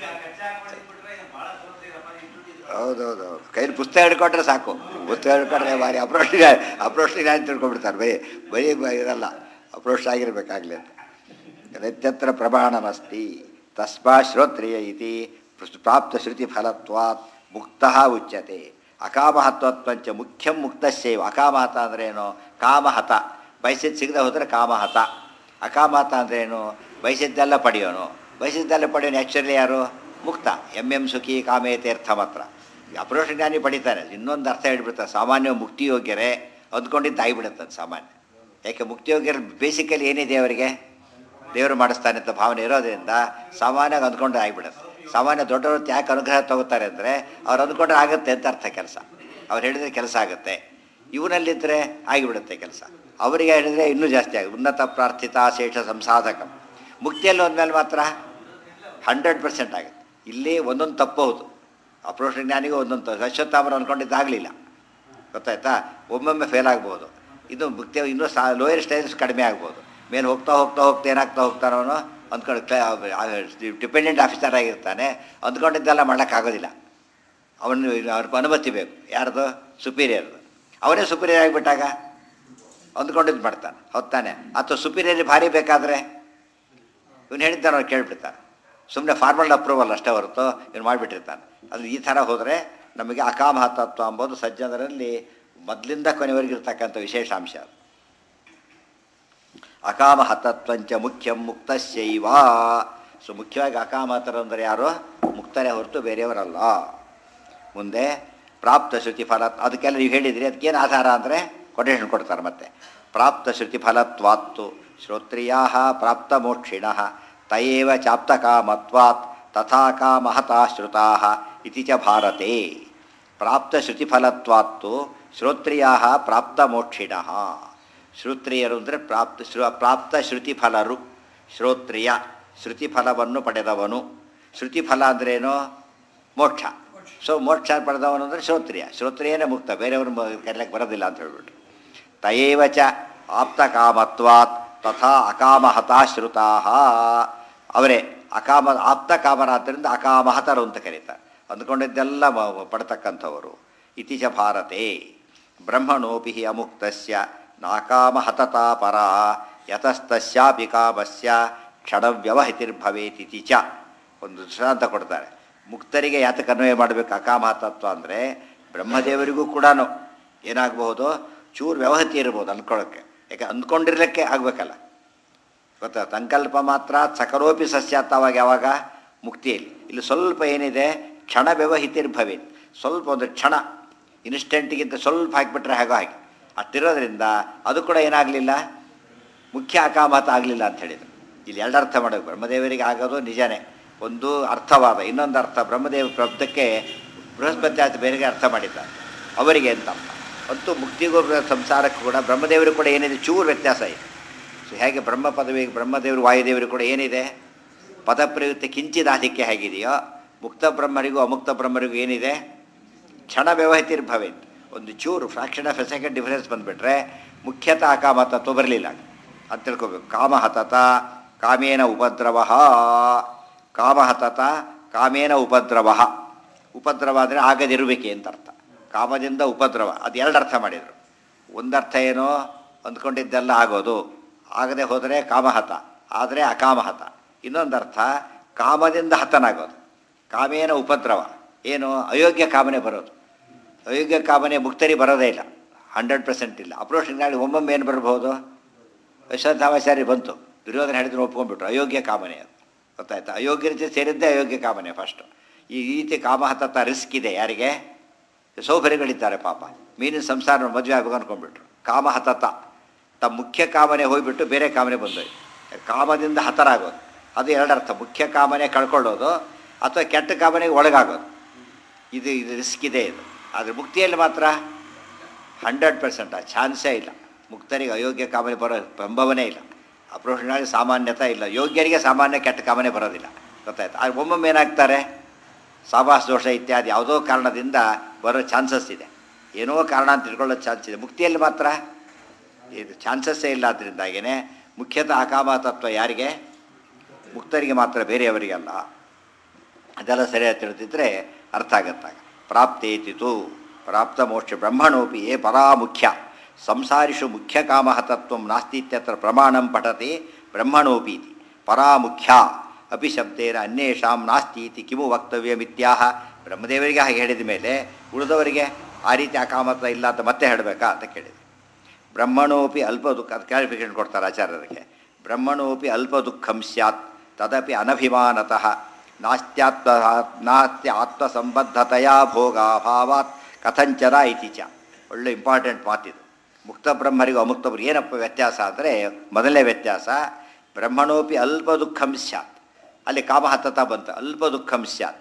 ಹೌದೌದು ಕೈಲಿ ಪುಸ್ತಕ ಹಿಡ್ಕೊಂಡ್ರೆ ಸಾಕು ಪುಸ್ತಕ ಹಿಡ್ಕೊಂಡ್ರೆ ಭಾರಿ ಅಪ್ರೋಚ್ ಅಪ್ರೋಚ್ ನಾನು ತಿಳ್ಕೊಂಡ್ಬಿಡ್ತಾರೆ ಬರೀ ಬರೀ ಬ- ಇರಲ್ಲ ಅಪ್ರೋಚ್ ಆಗಿರ್ಬೇಕಾಗ್ಲಿ ಅಂತ ವ್ಯತ್ಯತ್ರ ಪ್ರಮಾಣಮಸ್ತಿ ತಸ್ಮಾ ಶ್ರೋತ್ರಿಯ ಇತಿ ಪ್ರಾಪ್ತ ಶ್ರುತಿ ಫಲತ್ವಾತ್ ಮುಕ್ತ ಉಚ್ಯತೆ ಅಕಾಮಹತ್ವತ್ವಂಚ ಮುಖ್ಯಂ ಮುಕ್ತಸ್ಯೈವ ಅಕಾಮಹತ ಅಂದ್ರೇನು ಕಾಮಹತ ಬಯಸಿದ್ದು ಸಿಗದೆ ಹೋದರೆ ಕಾಮಹತ ಅಕಾಮಹತ ಅಂದ್ರೇನು ಬಯಸಿದ್ದೆಲ್ಲ ಪಡೆಯೋನು ಬಯಸಿದ್ದೆಲ್ಲ ಪಡೆಯೋನು ಆ್ಯಕ್ಚುಲಿ ಯಾರು ಮುಕ್ತ ಎಂ ಎಂ ಸುಖಿ ಕಾಮೇತೀರ್ಥ ಮಾತ್ರ ಅಪರೋಷ ಜ್ಞಾನಿ ಪಡಿತಾನೆ ಇನ್ನೊಂದು ಅರ್ಥ ಹೇಳ್ಬಿಡ್ತಾರೆ ಸಾಮಾನ್ಯ ಮುಕ್ತಿಯೋಗ್ಯರೇ ಅಂದ್ಕೊಂಡಿದ್ದು ಆಗಿಬಿಡುತ್ತೆ ಅದು ಸಾಮಾನ್ಯ ಯಾಕೆ ಮುಕ್ತಿಯೋಗ್ಯರು ಬೇಸಿಕಲಿ ಏನಿದೆ ಅವರಿಗೆ ದೇವರು ಮಾಡಿಸ್ತಾನೆ ಅಂತ ಭಾವನೆ ಇರೋದ್ರಿಂದ ಸಾಮಾನ್ಯವಾಗಿ ಅಂದ್ಕೊಂಡ್ರೆ ಆಗಿಬಿಡುತ್ತೆ ಸಾಮಾನ್ಯ ದೊಡ್ಡವರು ಯಾಕೆ ಅನುಗ್ರಹ ತಗೋತಾರೆ ಅಂದರೆ ಅವ್ರು ಅಂದ್ಕೊಂಡ್ರೆ ಆಗುತ್ತೆ ಅಂತ ಅರ್ಥ ಕೆಲಸ ಅವ್ರು ಹೇಳಿದ್ರೆ ಕೆಲಸ ಆಗುತ್ತೆ ಇವನಲ್ಲಿದ್ದರೆ ಆಗಿಬಿಡುತ್ತೆ ಕೆಲಸ ಅವರಿಗೆ ಹೇಳಿದರೆ ಇನ್ನೂ ಜಾಸ್ತಿ ಆಗುತ್ತೆ ಉನ್ನತ ಪ್ರಾರ್ಥಿತ ಶೇಷ ಸಂಸಾಧಕ ಮುಕ್ತಿಯಲ್ಲಿ ಹೋದ್ಮೇಲೆ ಮಾತ್ರ ಹಂಡ್ರೆಡ್ ಪರ್ಸೆಂಟ್ ಆಗುತ್ತೆ ಇಲ್ಲಿ ಒಂದೊಂದು ತಪ್ಪಬಹುದು ಅಪ್ರೋಷ ಜ್ಞಾನಿಗೂ ಒಂದೊಂದು ತಪ್ಪು. ಅಶ್ವತ್ಥಾಮರು ಅಂದ್ಕೊಂಡಿದ್ದಾಗಲಿಲ್ಲ ಗೊತ್ತಾಯ್ತಾ ಒಮ್ಮೊಮ್ಮೆ ಫೇಲ್ ಆಗ್ಬೋದು ಇದು ಮುಕ್ತಿ ಇನ್ನೂ ಸಾ ಲೋಯರ್ ಸ್ಟೇಜಸ್ ಕಡಿಮೆ ಆಗ್ಬೋದು ಮೇಲೆ ಹೋಗ್ತಾ ಹೋಗ್ತಾ ಹೋಗ್ತಾ ಏನಾಗ್ತಾ ಹೋಗ್ತಾನೋ ಅವನು ಅಂದ್ಕೊಂಡು ಡಿಪೆಂಡೆಂಟ್ ಆಫೀಸರ್ ಆಗಿರ್ತಾನೆ ಅಂದ್ಕೊಂಡಿದ್ದೆಲ್ಲ ಮಾಡೋಕ್ಕಾಗೋದಿಲ್ಲ ಅವನು ಅವ್ರ ಅನುಮತಿ ಬೇಕು ಯಾರ್ದು ಸುಪೀರಿಯರ್ದು ಅವನೇ ಸುಪೀರಿಯರ್ ಆಗಿಬಿಟ್ಟಾಗ ಅಂದ್ಕೊಂಡಿದ್ದು ಮಾಡ್ತಾನೆ ಹೊತ್ತಾನೆ ಅಥವಾ ಸುಪೀರಿಯರ್ ಭಾರಿ ಬೇಕಾದರೆ ಇವನು ಹೇಳಿದ್ದಾನೆ ಅವ್ರು ಕೇಳ್ಬಿಡ್ತಾರೆ ಸುಮ್ಮನೆ ಫಾರ್ಮಲ್ ಅಪ್ರೂವಲ್ ಅಷ್ಟೇ ಹೊರತು ಇವನು ಮಾಡಿಬಿಟ್ಟಿರ್ತಾನೆ ಅದು ಈ ಥರ ಹೋದರೆ ನಮಗೆ ಅಕಾಮ ತತ್ವ ಅಂಬೋದು ಸಜ್ಜನರಲ್ಲಿ ಮೊದಲಿಂದ ಕೊನೆವರೆಗೆ ಇರ್ತಕ್ಕಂಥ ವಿಶೇಷಾಂಶ ಅದು ಅಕಾಮ ತತ್ವಂಚ ಮುಖ್ಯಂ ಮುಕ್ತಶೈವ ಸೊ ಮುಖ್ಯವಾಗಿ ಅಕಾಮತರು ಅಂದರೆ ಯಾರು ಮುಕ್ತರೇ ಹೊರತು ಬೇರೆಯವರಲ್ಲ ಮುಂದೆ ಪ್ರಾಪ್ತ ಶ್ರುತಿ ಫಲ ಅದಕ್ಕೆಲ್ಲ ನೀವು ಹೇಳಿದ್ರಿ ಅದಕ್ಕೇನು ಆಧಾರ ಅಂದರೆ ಕೊಟೇಶನ್ ಕೊಡ್ತಾರೆ ಮತ್ತೆ ಪ್ರಾಪ್ತ ಶ್ರುತಿ ಫಲತ್ವಾತ್ತು ಶ್ರೋತ್ರಿಯಾ ಪ್ರಾಪ್ತ ಮೋಕ್ಷಿಣ ತಯೇವ ಚಾಪ್ತಕಾಮತ್ವಾತ್ ತಥಾ ಕಾಮಹತಾ ಶ್ರುತಾ ಇತಿ ಚ ಭಾರತೆ ಪ್ರಾಪ್ತ ಶ್ರುತಿ ಫಲತ್ವಾತ್ತು ಶ್ರೋತ್ರಿಯಾ ಪ್ರಾಪ್ತ ಮೋಕ್ಷಿಣ ಶ್ರೋತ್ರಿಯರು ಅಂದರೆ ಪ್ರಾಪ್ತ ಶ್ರು ಪ್ರಾಪ್ತ ಶ್ರುತಿ ಫಲರು ಶ್ರೋತ್ರಿಯ ಶ್ರುತಿ ಫಲವನ್ನು ಪಡೆದವನು ಶ್ರುತಿ ಫಲ ಅಂದ್ರೇನು ಮೋಕ್ಷ ಸೊ ಮೋಕ್ಷ ಪಡೆದವನು ಅಂದರೆ ಶ್ರೋತ್ರಿಯ ಶ್ರೋತ್ರಿಯನೇ ಮುಕ್ತ ಬೇರೆಯವರು ಕರೆಯಕ್ಕೆ ಬರೋದಿಲ್ಲ ಅಂತ ಹೇಳ್ಬಿಟ್ಟು ತಯೇವ ಚ ಆಪ್ತಕಾಮತ್ವಾತ್ ತಥಾ ಅಕಾಮಹತಾ ಶ್ರುತಾ ಅವರೇ ಅಕಾಮ ಆಪ್ತ ಕಾಮರಾದ್ದರಿಂದ ಅಕಾಮಹತರು ಅಂತ ಕರೀತಾರೆ ಅಂದ್ಕೊಂಡಿದ್ದೆಲ್ಲ ಮ- ಪಡ್ತಕ್ಕಂಥವರು ಇತಿ ಚ ಭಾರತೆ ಬ್ರಹ್ಮಣೋಪಿ ಹಿ ಅಮುಕ್ತಸ್ಯ ನಾಕಾಮಹತತಾ ಪರ ಯತಸ್ತಸ್ಯಾಪಿ ಕಾಮಸ್ಯ ಕ್ಷಣವ್ಯವಹಿತಿರ್ಭವೇತಿತಿ ಚ ಒಂದು ದೃಷ್ಟಾಂತ ಕೊಡ್ತಾರೆ ಮುಕ್ತರಿಗೆ ಯಾತಕ್ಕೆ ಅನ್ವಯ ಮಾಡಬೇಕು ಅಕಾಮಹತತ್ವ ಅಂದರೆ ಬ್ರಹ್ಮದೇವರಿಗೂ ಕೂಡ ಏನಾಗಬಹುದು ಚೂರು ವ್ಯವಹತಿ ಇರ್ಬೋದು ಅಂದ್ಕೊಳ್ಳೋಕ್ಕೆ ಯಾಕೆ ಅಂದ್ಕೊಂಡಿರ್ಲಿಕ್ಕೆ ಆಗಬೇಕಲ್ಲ ಗೊತ್ತಾ ಸಂಕಲ್ಪ ಮಾತ್ರ ಸಕಲೋಪಿ ಸಸ್ಯಾತ್ ಅವಾಗ ಯಾವಾಗ ಮುಕ್ತಿಯಲ್ಲಿ ಇಲ್ಲಿ ಸ್ವಲ್ಪ ಏನಿದೆ ಕ್ಷಣ ವ್ಯವಹಿತಿರ್ಭವೇತ್ ಸ್ವಲ್ಪ ಒಂದು ಕ್ಷಣ ಇನ್ಸ್ಟೆಂಟಿಗಿಂತ ಸ್ವಲ್ಪ ಹಾಕಿಬಿಟ್ರೆ ಹೇಗೋ ಹಾಗೆ ಅಷ್ಟಿರೋದ್ರಿಂದ ಅದು ಕೂಡ ಏನಾಗಲಿಲ್ಲ ಮುಖ್ಯ ಅಕಾಮತ ಆಗಲಿಲ್ಲ ಅಂತ ಹೇಳಿದರು ಇಲ್ಲಿ ಎರಡು ಅರ್ಥ ಮಾಡಬೇಕು ಬ್ರಹ್ಮದೇವರಿಗೆ ಆಗೋದು ನಿಜನೇ ಒಂದು ಅರ್ಥವಾದ ಇನ್ನೊಂದು ಅರ್ಥ ಬ್ರಹ್ಮದೇವ ಪ್ರಬ್ಧಕ್ಕೆ ಬೃಹಸ್ಪತಿ ಆತ ಬೇರೆಗೆ ಅರ್ಥ ಮಾಡಿದ್ದಾರೆ ಅವರಿಗೆ ಅಂತ ಅರ್ಥ ಅಂತೂ ಮುಕ್ತಿಗೂ ಸಂಸಾರಕ್ಕೂ ಕೂಡ ಬ್ರಹ್ಮದೇವರು ಕೂಡ ಏನಿದೆ ಚೂರು ವ್ಯತ್ಯಾಸ ಇದೆ ಸೊ ಹೇಗೆ ಬ್ರಹ್ಮ ಪದವಿ ಬ್ರಹ್ಮದೇವರು ವಾಯುದೇವರು ಕೂಡ ಏನಿದೆ ಪದಪ್ರಯುಕ್ತ ಕಿಂಚಿದಾಧಿಕ್ಯ ಹೇಗಿದೆಯೋ ಮುಕ್ತ ಬ್ರಹ್ಮರಿಗೂ ಅಮುಕ್ತ ಬ್ರಹ್ಮರಿಗೂ ಏನಿದೆ ಕ್ಷಣ ವ್ಯವಹಿತಿರ್ಭವೇತ್ ಒಂದು ಚೂರು fraction of a second difference ಬಂದುಬಿಟ್ರೆ ಮುಖ್ಯತಃ ಅಕಾಮತತ್ವ ಬರಲಿಲ್ಲ ಅಂತ ತಿಳ್ಕೊಬೇಕು ಕಾಮಹತತ ಕಾಮೇನ ಉಪದ್ರವ ಕಾಮಹತತ ಕಾಮೇನ ಉಪದ್ರವ ಉಪದ್ರವ ಅಂದರೆ ಆಗದಿರುವಿಕೆ ಅಂತ ಅರ್ಥ ಕಾಮದಿಂದ ಉಪದ್ರವ ಅದು ಎರಡು ಅರ್ಥ ಮಾಡಿದರು ಒಂದರ್ಥ ಏನೋ ಅಂದ್ಕೊಂಡಿದ್ದೆಲ್ಲ ಆಗೋದು ಆಗದೆ ಹೋದರೆ ಕಾಮಹತ ಆದರೆ ಅಕಾಮಹತ ಇನ್ನೊಂದು ಅರ್ಥ ಕಾಮದಿಂದ ಹತನಾಗೋದು ಕಾಮೇನ ಉಪದ್ರವ ಏನು ಅಯೋಗ್ಯ ಕಾಮನೆ ಬರೋದು ಅಯೋಗ್ಯ ಕಾಮನೆ ಮುಕ್ತರಿ ಬರೋದೇ ಇಲ್ಲ ಹಂಡ್ರೆಡ್ ಪರ್ಸೆಂಟ್ ಇಲ್ಲ ಅಪ್ರೋಚ್ ನಾಳೆ ಒಮ್ಮೊಮ್ಮೆ ಏನು ಬರ್ಬೋದು ಯಶೋಧಾಮಾಚಾರ್ಯ ಬಂತು ದುರ್ಯೋಧನ ಹೇಳಿದ್ರು ಒಪ್ಕೊಂಡ್ಬಿಟ್ರು ಅಯೋಗ್ಯ ಕಾಮನೆ ಅದು ಗೊತ್ತಾಯ್ತಾ ಅಯೋಗ್ಯ ರೀತಿ ಸೇರಿದ್ದೇ ಅಯೋಗ್ಯ ಕಾಮನೆ ಫಸ್ಟು ಈ ರೀತಿ ಕಾಮಹತತ ರಿಸ್ಕ್ ಇದೆ ಯಾರಿಗೆ ಸೌಕರ್ಯಗಳಿದ್ದಾರೆ ಪಾಪ ಮೀನಿನ ಸಂಸಾರ ಮದುವೆ ಆಗಬೇಕು ಅಂದ್ಕೊಂಡ್ಬಿಟ್ರು ಕಾಮಹತತ ತಮ್ಮ ಮುಖ್ಯ ಕಾಮನೆ ಹೋಗ್ಬಿಟ್ಟು ಬೇರೆ ಕಾಮನೆ ಬಂದೋಯ್ತು ಕಾಮದಿಂದ ಹತರಾಗೋದು ಅದು ಎರಡರ್ಥ ಮುಖ್ಯ ಕಾಮನೆ ಕಳ್ಕೊಳ್ಳೋದು ಅಥವಾ ಕೆಟ್ಟ ಕಾಮನೆಗೆ ಒಳಗಾಗೋದು ಇದು ಇದು ರಿಸ್ಕ್ ಇದೆ ಇದು ಆದರೆ ಮುಕ್ತಿಯಲ್ಲಿ ಮಾತ್ರ ಹಂಡ್ರೆಡ್ ಪರ್ಸೆಂಟ್ ಆ ಚಾನ್ಸೇ ಇಲ್ಲ ಮುಕ್ತರಿಗೆ ಅಯೋಗ್ಯ ಕಾಮನೆ ಬರೋ ಸಂಭವನೇ ಇಲ್ಲ ಅಪ್ರೋಷಣಾಗಿ ಸಾಮಾನ್ಯತೆ ಇಲ್ಲ ಯೋಗ್ಯರಿಗೆ ಸಾಮಾನ್ಯ ಕೆಟ್ಟ ಕಾಮನೆ ಬರೋದಿಲ್ಲ ಗೊತ್ತಾಯ್ತು ಆದ್ರೆ ಒಮ್ಮೊಮ್ಮೆ ಏನಾಗ್ತಾರೆ ಸಾವಾಸ ದೋಷ ಇತ್ಯಾದಿ ಯಾವುದೋ ಕಾರಣದಿಂದ ಬರೋ ಚಾನ್ಸಸ್ ಇದೆ ಏನೋ ಕಾರಣ ಅಂತ ತಿಳ್ಕೊಳ್ಳೋ ಚಾನ್ಸ್ ಇದೆ ಮುಕ್ತಿಯಲ್ಲಿ ಮಾತ್ರ ಇದು ಚಾನ್ಸಸ್ಸೇ ಇಲ್ಲ ಅದರಿಂದಾಗೇ ಮುಖ್ಯತಃ ಅಕಾಮ ತತ್ವ ಯಾರಿಗೆ ಮುಕ್ತರಿಗೆ ಮಾತ್ರ ಬೇರೆಯವರಿಗಲ್ಲ ಅದೆಲ್ಲ ಸರಿಯಾಗಿ ತಿಳಿದಿದ್ರೆ ಅರ್ಥ ಆಗತ್ತಾಗ ಪ್ರಾಪ್ತೇತಿತು ಪ್ರಾಪ್ತ ಮೋಕ್ಷ ಬ್ರಹ್ಮಣೋಪಿ ಏ ಪರಾಮುಖ್ಯ ಸಂಸಾರಿಷು ಮುಖ್ಯ ಕಾಮ ತತ್ವ ನಾಸ್ತಿತ್ಯತ್ರ ಪ್ರಮಾಣಂ ಪಠತಿ ಬ್ರಹ್ಮಣೋಪಿ ಇತಿ ಪರಾಮುಖ್ಯ ಅಪಿ ಶಬ್ದೇನ ಅನ್ಯೇಷಾಂ ನಾಸ್ತಿ ಇತಿ ಕಿಮು ವಕ್ತವ್ಯಮಿತ್ಯಾಹ ಬ್ರಹ್ಮದೇವರಿಗೆ ಹಾಗೆ ಹೇಳಿದ ಮೇಲೆ ಉಳಿದವರಿಗೆ ಆ ರೀತಿ ಅಕಾಮತ ಇಲ್ಲ ಅಂತ ಮತ್ತೆ ಹೇಳಬೇಕಾ ಅಂತ ಕೇಳಿದೆ ಬ್ರಹ್ಮಣೋಪಿ ಅಲ್ಪ ದುಃಖ ಅದು ಕ್ಲಾರಿಫಿಕೇಶನ್ ಕೊಡ್ತಾರೆ ಆಚಾರ್ಯರಿಗೆ ಬ್ರಹ್ಮಣೋಪಿ ಅಲ್ಪ ದುಃಖಂ ಸ್ಯಾತ್ ತದಪಿ ಅನಭಿಮಾನತಃ ನಾಸ್ತ್ಯಾತ್ಮ ನಾಸ್ತ್ಯ ಆತ್ಮಸಂಬದ್ಧತೆಯ ಭೋಗಾಭಾವಾತ್ ಕಥಂಚನ ಇತಿ ಚ ಒಳ್ಳೆ ಇಂಪಾರ್ಟೆಂಟ್ ಮಾತಿದು ಮುಕ್ತ ಬ್ರಹ್ಮರಿಗೂ ಅಮುಕ್ತ ಬ್ರಹ್ಮ ಏನಪ್ಪ ವ್ಯತ್ಯಾಸ ಅಂದರೆ ಮೊದಲನೇ ವ್ಯತ್ಯಾಸ ಬ್ರಹ್ಮಣೋಪಿ ಅಲ್ಪ ದುಃಖಂ ಸ್ಯಾತ್ ಅಲ್ಲಿ ಕಾಮಹತತ ಬಂತು ಅಲ್ಪ ದುಃಖಂ ಸ್ಯಾತ್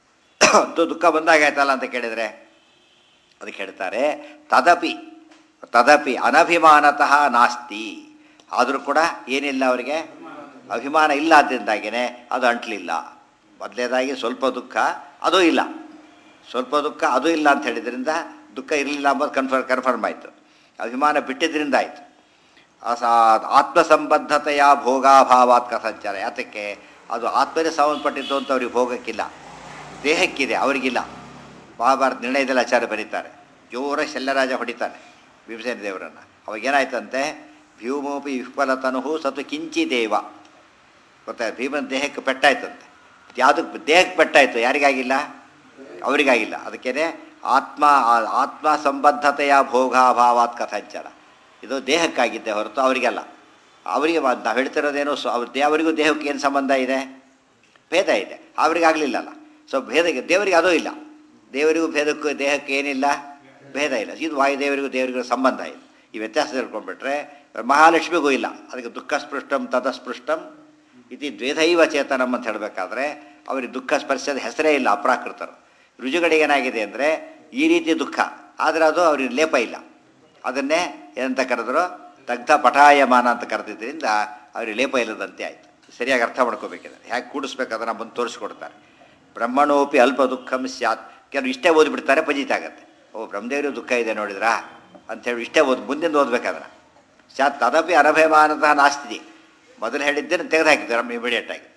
ಅದು ದುಃಖ ಬಂದಾಗ ಆಯ್ತಲ್ಲ ಅಂತ ಕೇಳಿದರೆ ಅದಕ್ಕೆ ಹೇಳ್ತಾರೆ ತದಪಿ ತದಪಿ ಅನಭಿಮಾನತಃ ನಾಸ್ತಿ ಆದರೂ ಕೂಡ ಏನಿಲ್ಲ ಅವರಿಗೆ ಅಭಿಮಾನ ಇಲ್ಲ ಆದ್ದರಿಂದಾಗಿಯೇ ಅದು ಅಂಟ್ಲಿಲ್ಲ ಮೊದಲೇದಾಗಿ ಸ್ವಲ್ಪ ದುಃಖ ಅದೂ ಇಲ್ಲ ಸ್ವಲ್ಪ ದುಃಖ ಅದೂ ಇಲ್ಲ ಅಂತ ಹೇಳಿದ್ರಿಂದ ದುಃಖ ಇರಲಿಲ್ಲ ಅಂಬೋದು ಕನ್ಫರ್ಮ್ ಕನ್ಫರ್ಮ್ ಆಯಿತು ಅಭಿಮಾನ ಬಿಟ್ಟಿದ್ದರಿಂದ ಆಯಿತು ಅಸ ಆತ್ಮಸಂಬದ್ಧತೆಯ ಭೋಗಾಭಾವಾತ್ ಕಥಂಚರ ಯಾತಕ್ಕೆ ಅದು ಆತ್ಮನೇ ಸಂಬಂಧಪಟ್ಟಿದ್ದು ಅಂತ ಅವ್ರಿಗೆ ಭೋಗಕ್ಕಿಲ್ಲ ದೇಹಕ್ಕಿದೆ ಅವರಿಗಿಲ್ಲ ಮಹಾಭಾರತ ನಿರ್ಣಯದಲ್ಲಿ ಆಚಾರ್ಯ ಬರೀತಾರೆ ಜೋರ ಶಲ್ಯರಾಜ ಹೊಡಿತಾನೆ ಭೀಮಸೇನ ದೇವರನ್ನು ಅವಾಗೇನಾಯ್ತಂತೆ ಭೀಮೋಪಿ ವಿಫಲತನು ಸತು ಕಿಂಚಿ ದೇವ ಗೊತ್ತಾಯ್ತು ಭೀಮನ ದೇಹಕ್ಕೆ ಪೆಟ್ಟಾಯ್ತಂತೆ ಯಾವುದಕ್ಕೆ ದೇಹಕ್ಕೆ ಪೆಟ್ಟಾಯಿತು ಯಾರಿಗಾಗಿಲ್ಲ ಅವರಿಗಾಗಿಲ್ಲ ಅದಕ್ಕೇನೆ ಆತ್ಮ ಆ- ಆತ್ಮ ಸಂಬದ್ಧತೆಯ ಭೋಗಾಭಾವಾತ್ ಕಥಂಚನ ಇದು ದೇಹಕ್ಕಾಗಿದ್ದೆ ಹೊರತು ಅವರಿಗೆಲ್ಲ ಅವರಿಗೆ ನಾವು ಹೇಳ್ತಿರೋದೇನು ಸೊ ಅವ್ರ ದೇ ಅವರಿಗೂ ದೇಹಕ್ಕೆ ಏನು ಸಂಬಂಧ ಇದೆ ಭೇದ ಇದೆ ಅವರಿಗಾಗಲಿಲ್ಲಲ್ಲ ಸೊ ಭೇದಕ್ಕೆ ದೇವರಿಗೆ ಅದೂ ಇಲ್ಲ ದೇವರಿಗೂ ಭೇದಕ್ಕೂ ದೇಹಕ್ಕೆ ಏನಿಲ್ಲ ಭೇದ ಇಲ್ಲ ಇದು ವಾಯುದೇವರಿಗೂ ದೇವರಿಗೂ ಸಂಬಂಧ ಇದೆ ಈ ವ್ಯತ್ಯಾಸ ತಿಳ್ಕೊಂಡ್ಬಿಟ್ರೆ ಮಹಾಲಕ್ಷ್ಮಿಗೂ ಇಲ್ಲ ಅದಕ್ಕೆ ದುಃಖ ಸ್ಪೃಷ್ಟಂ ತತಸ್ಪೃಷ್ಟಂ ಇತಿ ದ್ವೇದೈವ ಚೇತನಂ ಅಂತ ಹೇಳಬೇಕಾದ್ರೆ ಅವರಿಗೆ ದುಃಖ ಸ್ಪರ್ಶದ ಹೆಸರೇ ಇಲ್ಲ ಅಪ್ರಾಕೃತರು ರುಜುಗಳಿಗೆ ಏನಾಗಿದೆ ಅಂದರೆ ಈ ರೀತಿ ದುಃಖ ಆದರೆ ಅದು ಅವ್ರಿಗೆ ಲೇಪ ಇಲ್ಲ ಅದನ್ನೇ ಏನಂತ ಕರೆದ್ರು ದಗ್ಧ ಪಟಾಯಮಾನ ಅಂತ ಕರೆದಿದ್ದರಿಂದ ಅವ್ರಿಗೆ ಲೇಪ ಇಲ್ಲದಂತೆ ಆಯಿತು ಸರಿಯಾಗಿ ಅರ್ಥ ಮಾಡ್ಕೋಬೇಕಿದೆ ಹೇಗೆ ಕೂಡಿಸ್ಬೇಕು ಅದನ್ನು ಬಂದು ತೋರಿಸ್ಕೊಡ್ತಾರೆ ಬ್ರಹ್ಮಣೋಪಿ ಅಲ್ಪ ದುಃಖಂ ಸ್ಯಾತ್ ಕೆಲವರು ಇಷ್ಟೇ ಓದಿಬಿಡ್ತಾರೆ ಪಜಿತ ಆಗತ್ತೆ ಓ ಬ್ರಹ್ಮದೇವರಿಗೂ ದುಃಖ ಇದೆ ನೋಡಿದ್ರಾ ಅಂಥೇಳಿ ಇಷ್ಟೇ ಓದ್ ಮುಂದಿಂದ ಓದ್ಬೇಕಾದ್ರೆ ಸ್ಯಾತ್ ತದಪಿ ಅನಭಯಮಾನತಃ ನಾಸ್ತಿದೆ ಮೊದಲು ಹೇಳಿದ್ದೇನೆ ತೆಗೆದು ಹಾಕಿದ್ದಾರೆ ನಮ್ಮ ಇಮಿಡಿಯೇಟ್ ಆಗಿ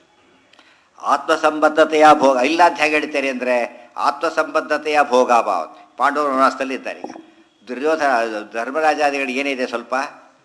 ಆತ್ಮಸಂಬದ್ಧತೆಯ ಭೋಗ ಇಲ್ಲ ಅಂತ ಹೇಗೆ ಹೇಳ್ತಾರೆ ಅಂದರೆ ಆತ್ಮಸಂಬದ್ಧತೆಯ ಭೋಗಾಭಾವ ಪಾಂಡವರು ವನವಾಸದಲ್ಲಿ ಇದ್ದಾರೆ ಈಗ ದುರ್ಯೋಧನ ಧರ್ಮರಾಜಾದಿಗಳಿಗೆ ಏನಿದೆ ಸ್ವಲ್ಪ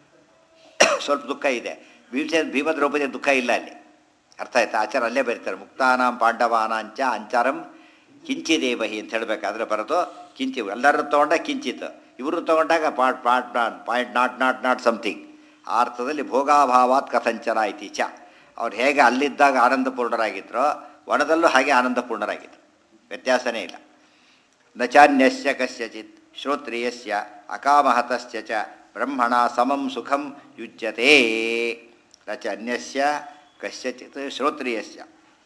ಸ್ವಲ್ಪ ದುಃಖ ಇದೆ ಭೀಮಸೇನ ಭೀಮ ದ್ರೌಪದಿ ದುಃಖ ಇಲ್ಲ ಅಲ್ಲಿ ಅರ್ಥ ಆಯ್ತಾ ಆಚಾರ ಅಲ್ಲೇ ಬರೀತಾರೆ ಮುಕ್ತಾನಾಂ ಪಾಂಡವಾನಾಂಚ ಅಂಚಾರಂ ಕಿಂಚಿದೇವಹಿ ಅಂತ ಹೇಳಬೇಕಾದ್ರೆ ಬರೋದು ಕಿಂಚಿ ಎಲ್ಲರೂ ತೊಗೊಂಡ ಕಿಂಚಿತ್ ಇವರು ತೊಗೊಂಡಾಗ part part not point not not not something ಆ ಅರ್ಥದಲ್ಲಿ ಭೋಗಾಭಾವಾತ್ ಕಥಂಚನ ಐತಿ ಚ ಅವ್ರು ಹೇಗೆ ಅಲ್ಲಿದ್ದಾಗ ಆನಂದಪೂರ್ಣರಾಗಿದ್ದರೋ ವನದಲ್ಲೂ ಹಾಗೆ ಆನಂದಪೂರ್ಣರಾಗಿದ್ದರು ವ್ಯತ್ಯಾಸನೇ ಇಲ್ಲ ನ ಚಾನ್ಯಸ್ಯ ಕಸ್ಯಚಿತ್ ಶ್ರೋತ್ರಿಯಸ್ಯ ಅಕಾಮಹತಸ್ಯ ಚ ಬ್ರಹ್ಮಣ ಸಮಂ ಸುಖಂ ಯುಜ್ಯತೆ ನ ಚ ಅನ್ಯಸ್ಯ ಕಸ್ಯಚಿತ್ ಶ್ರೋತ್ರಿಯಸ್ಯ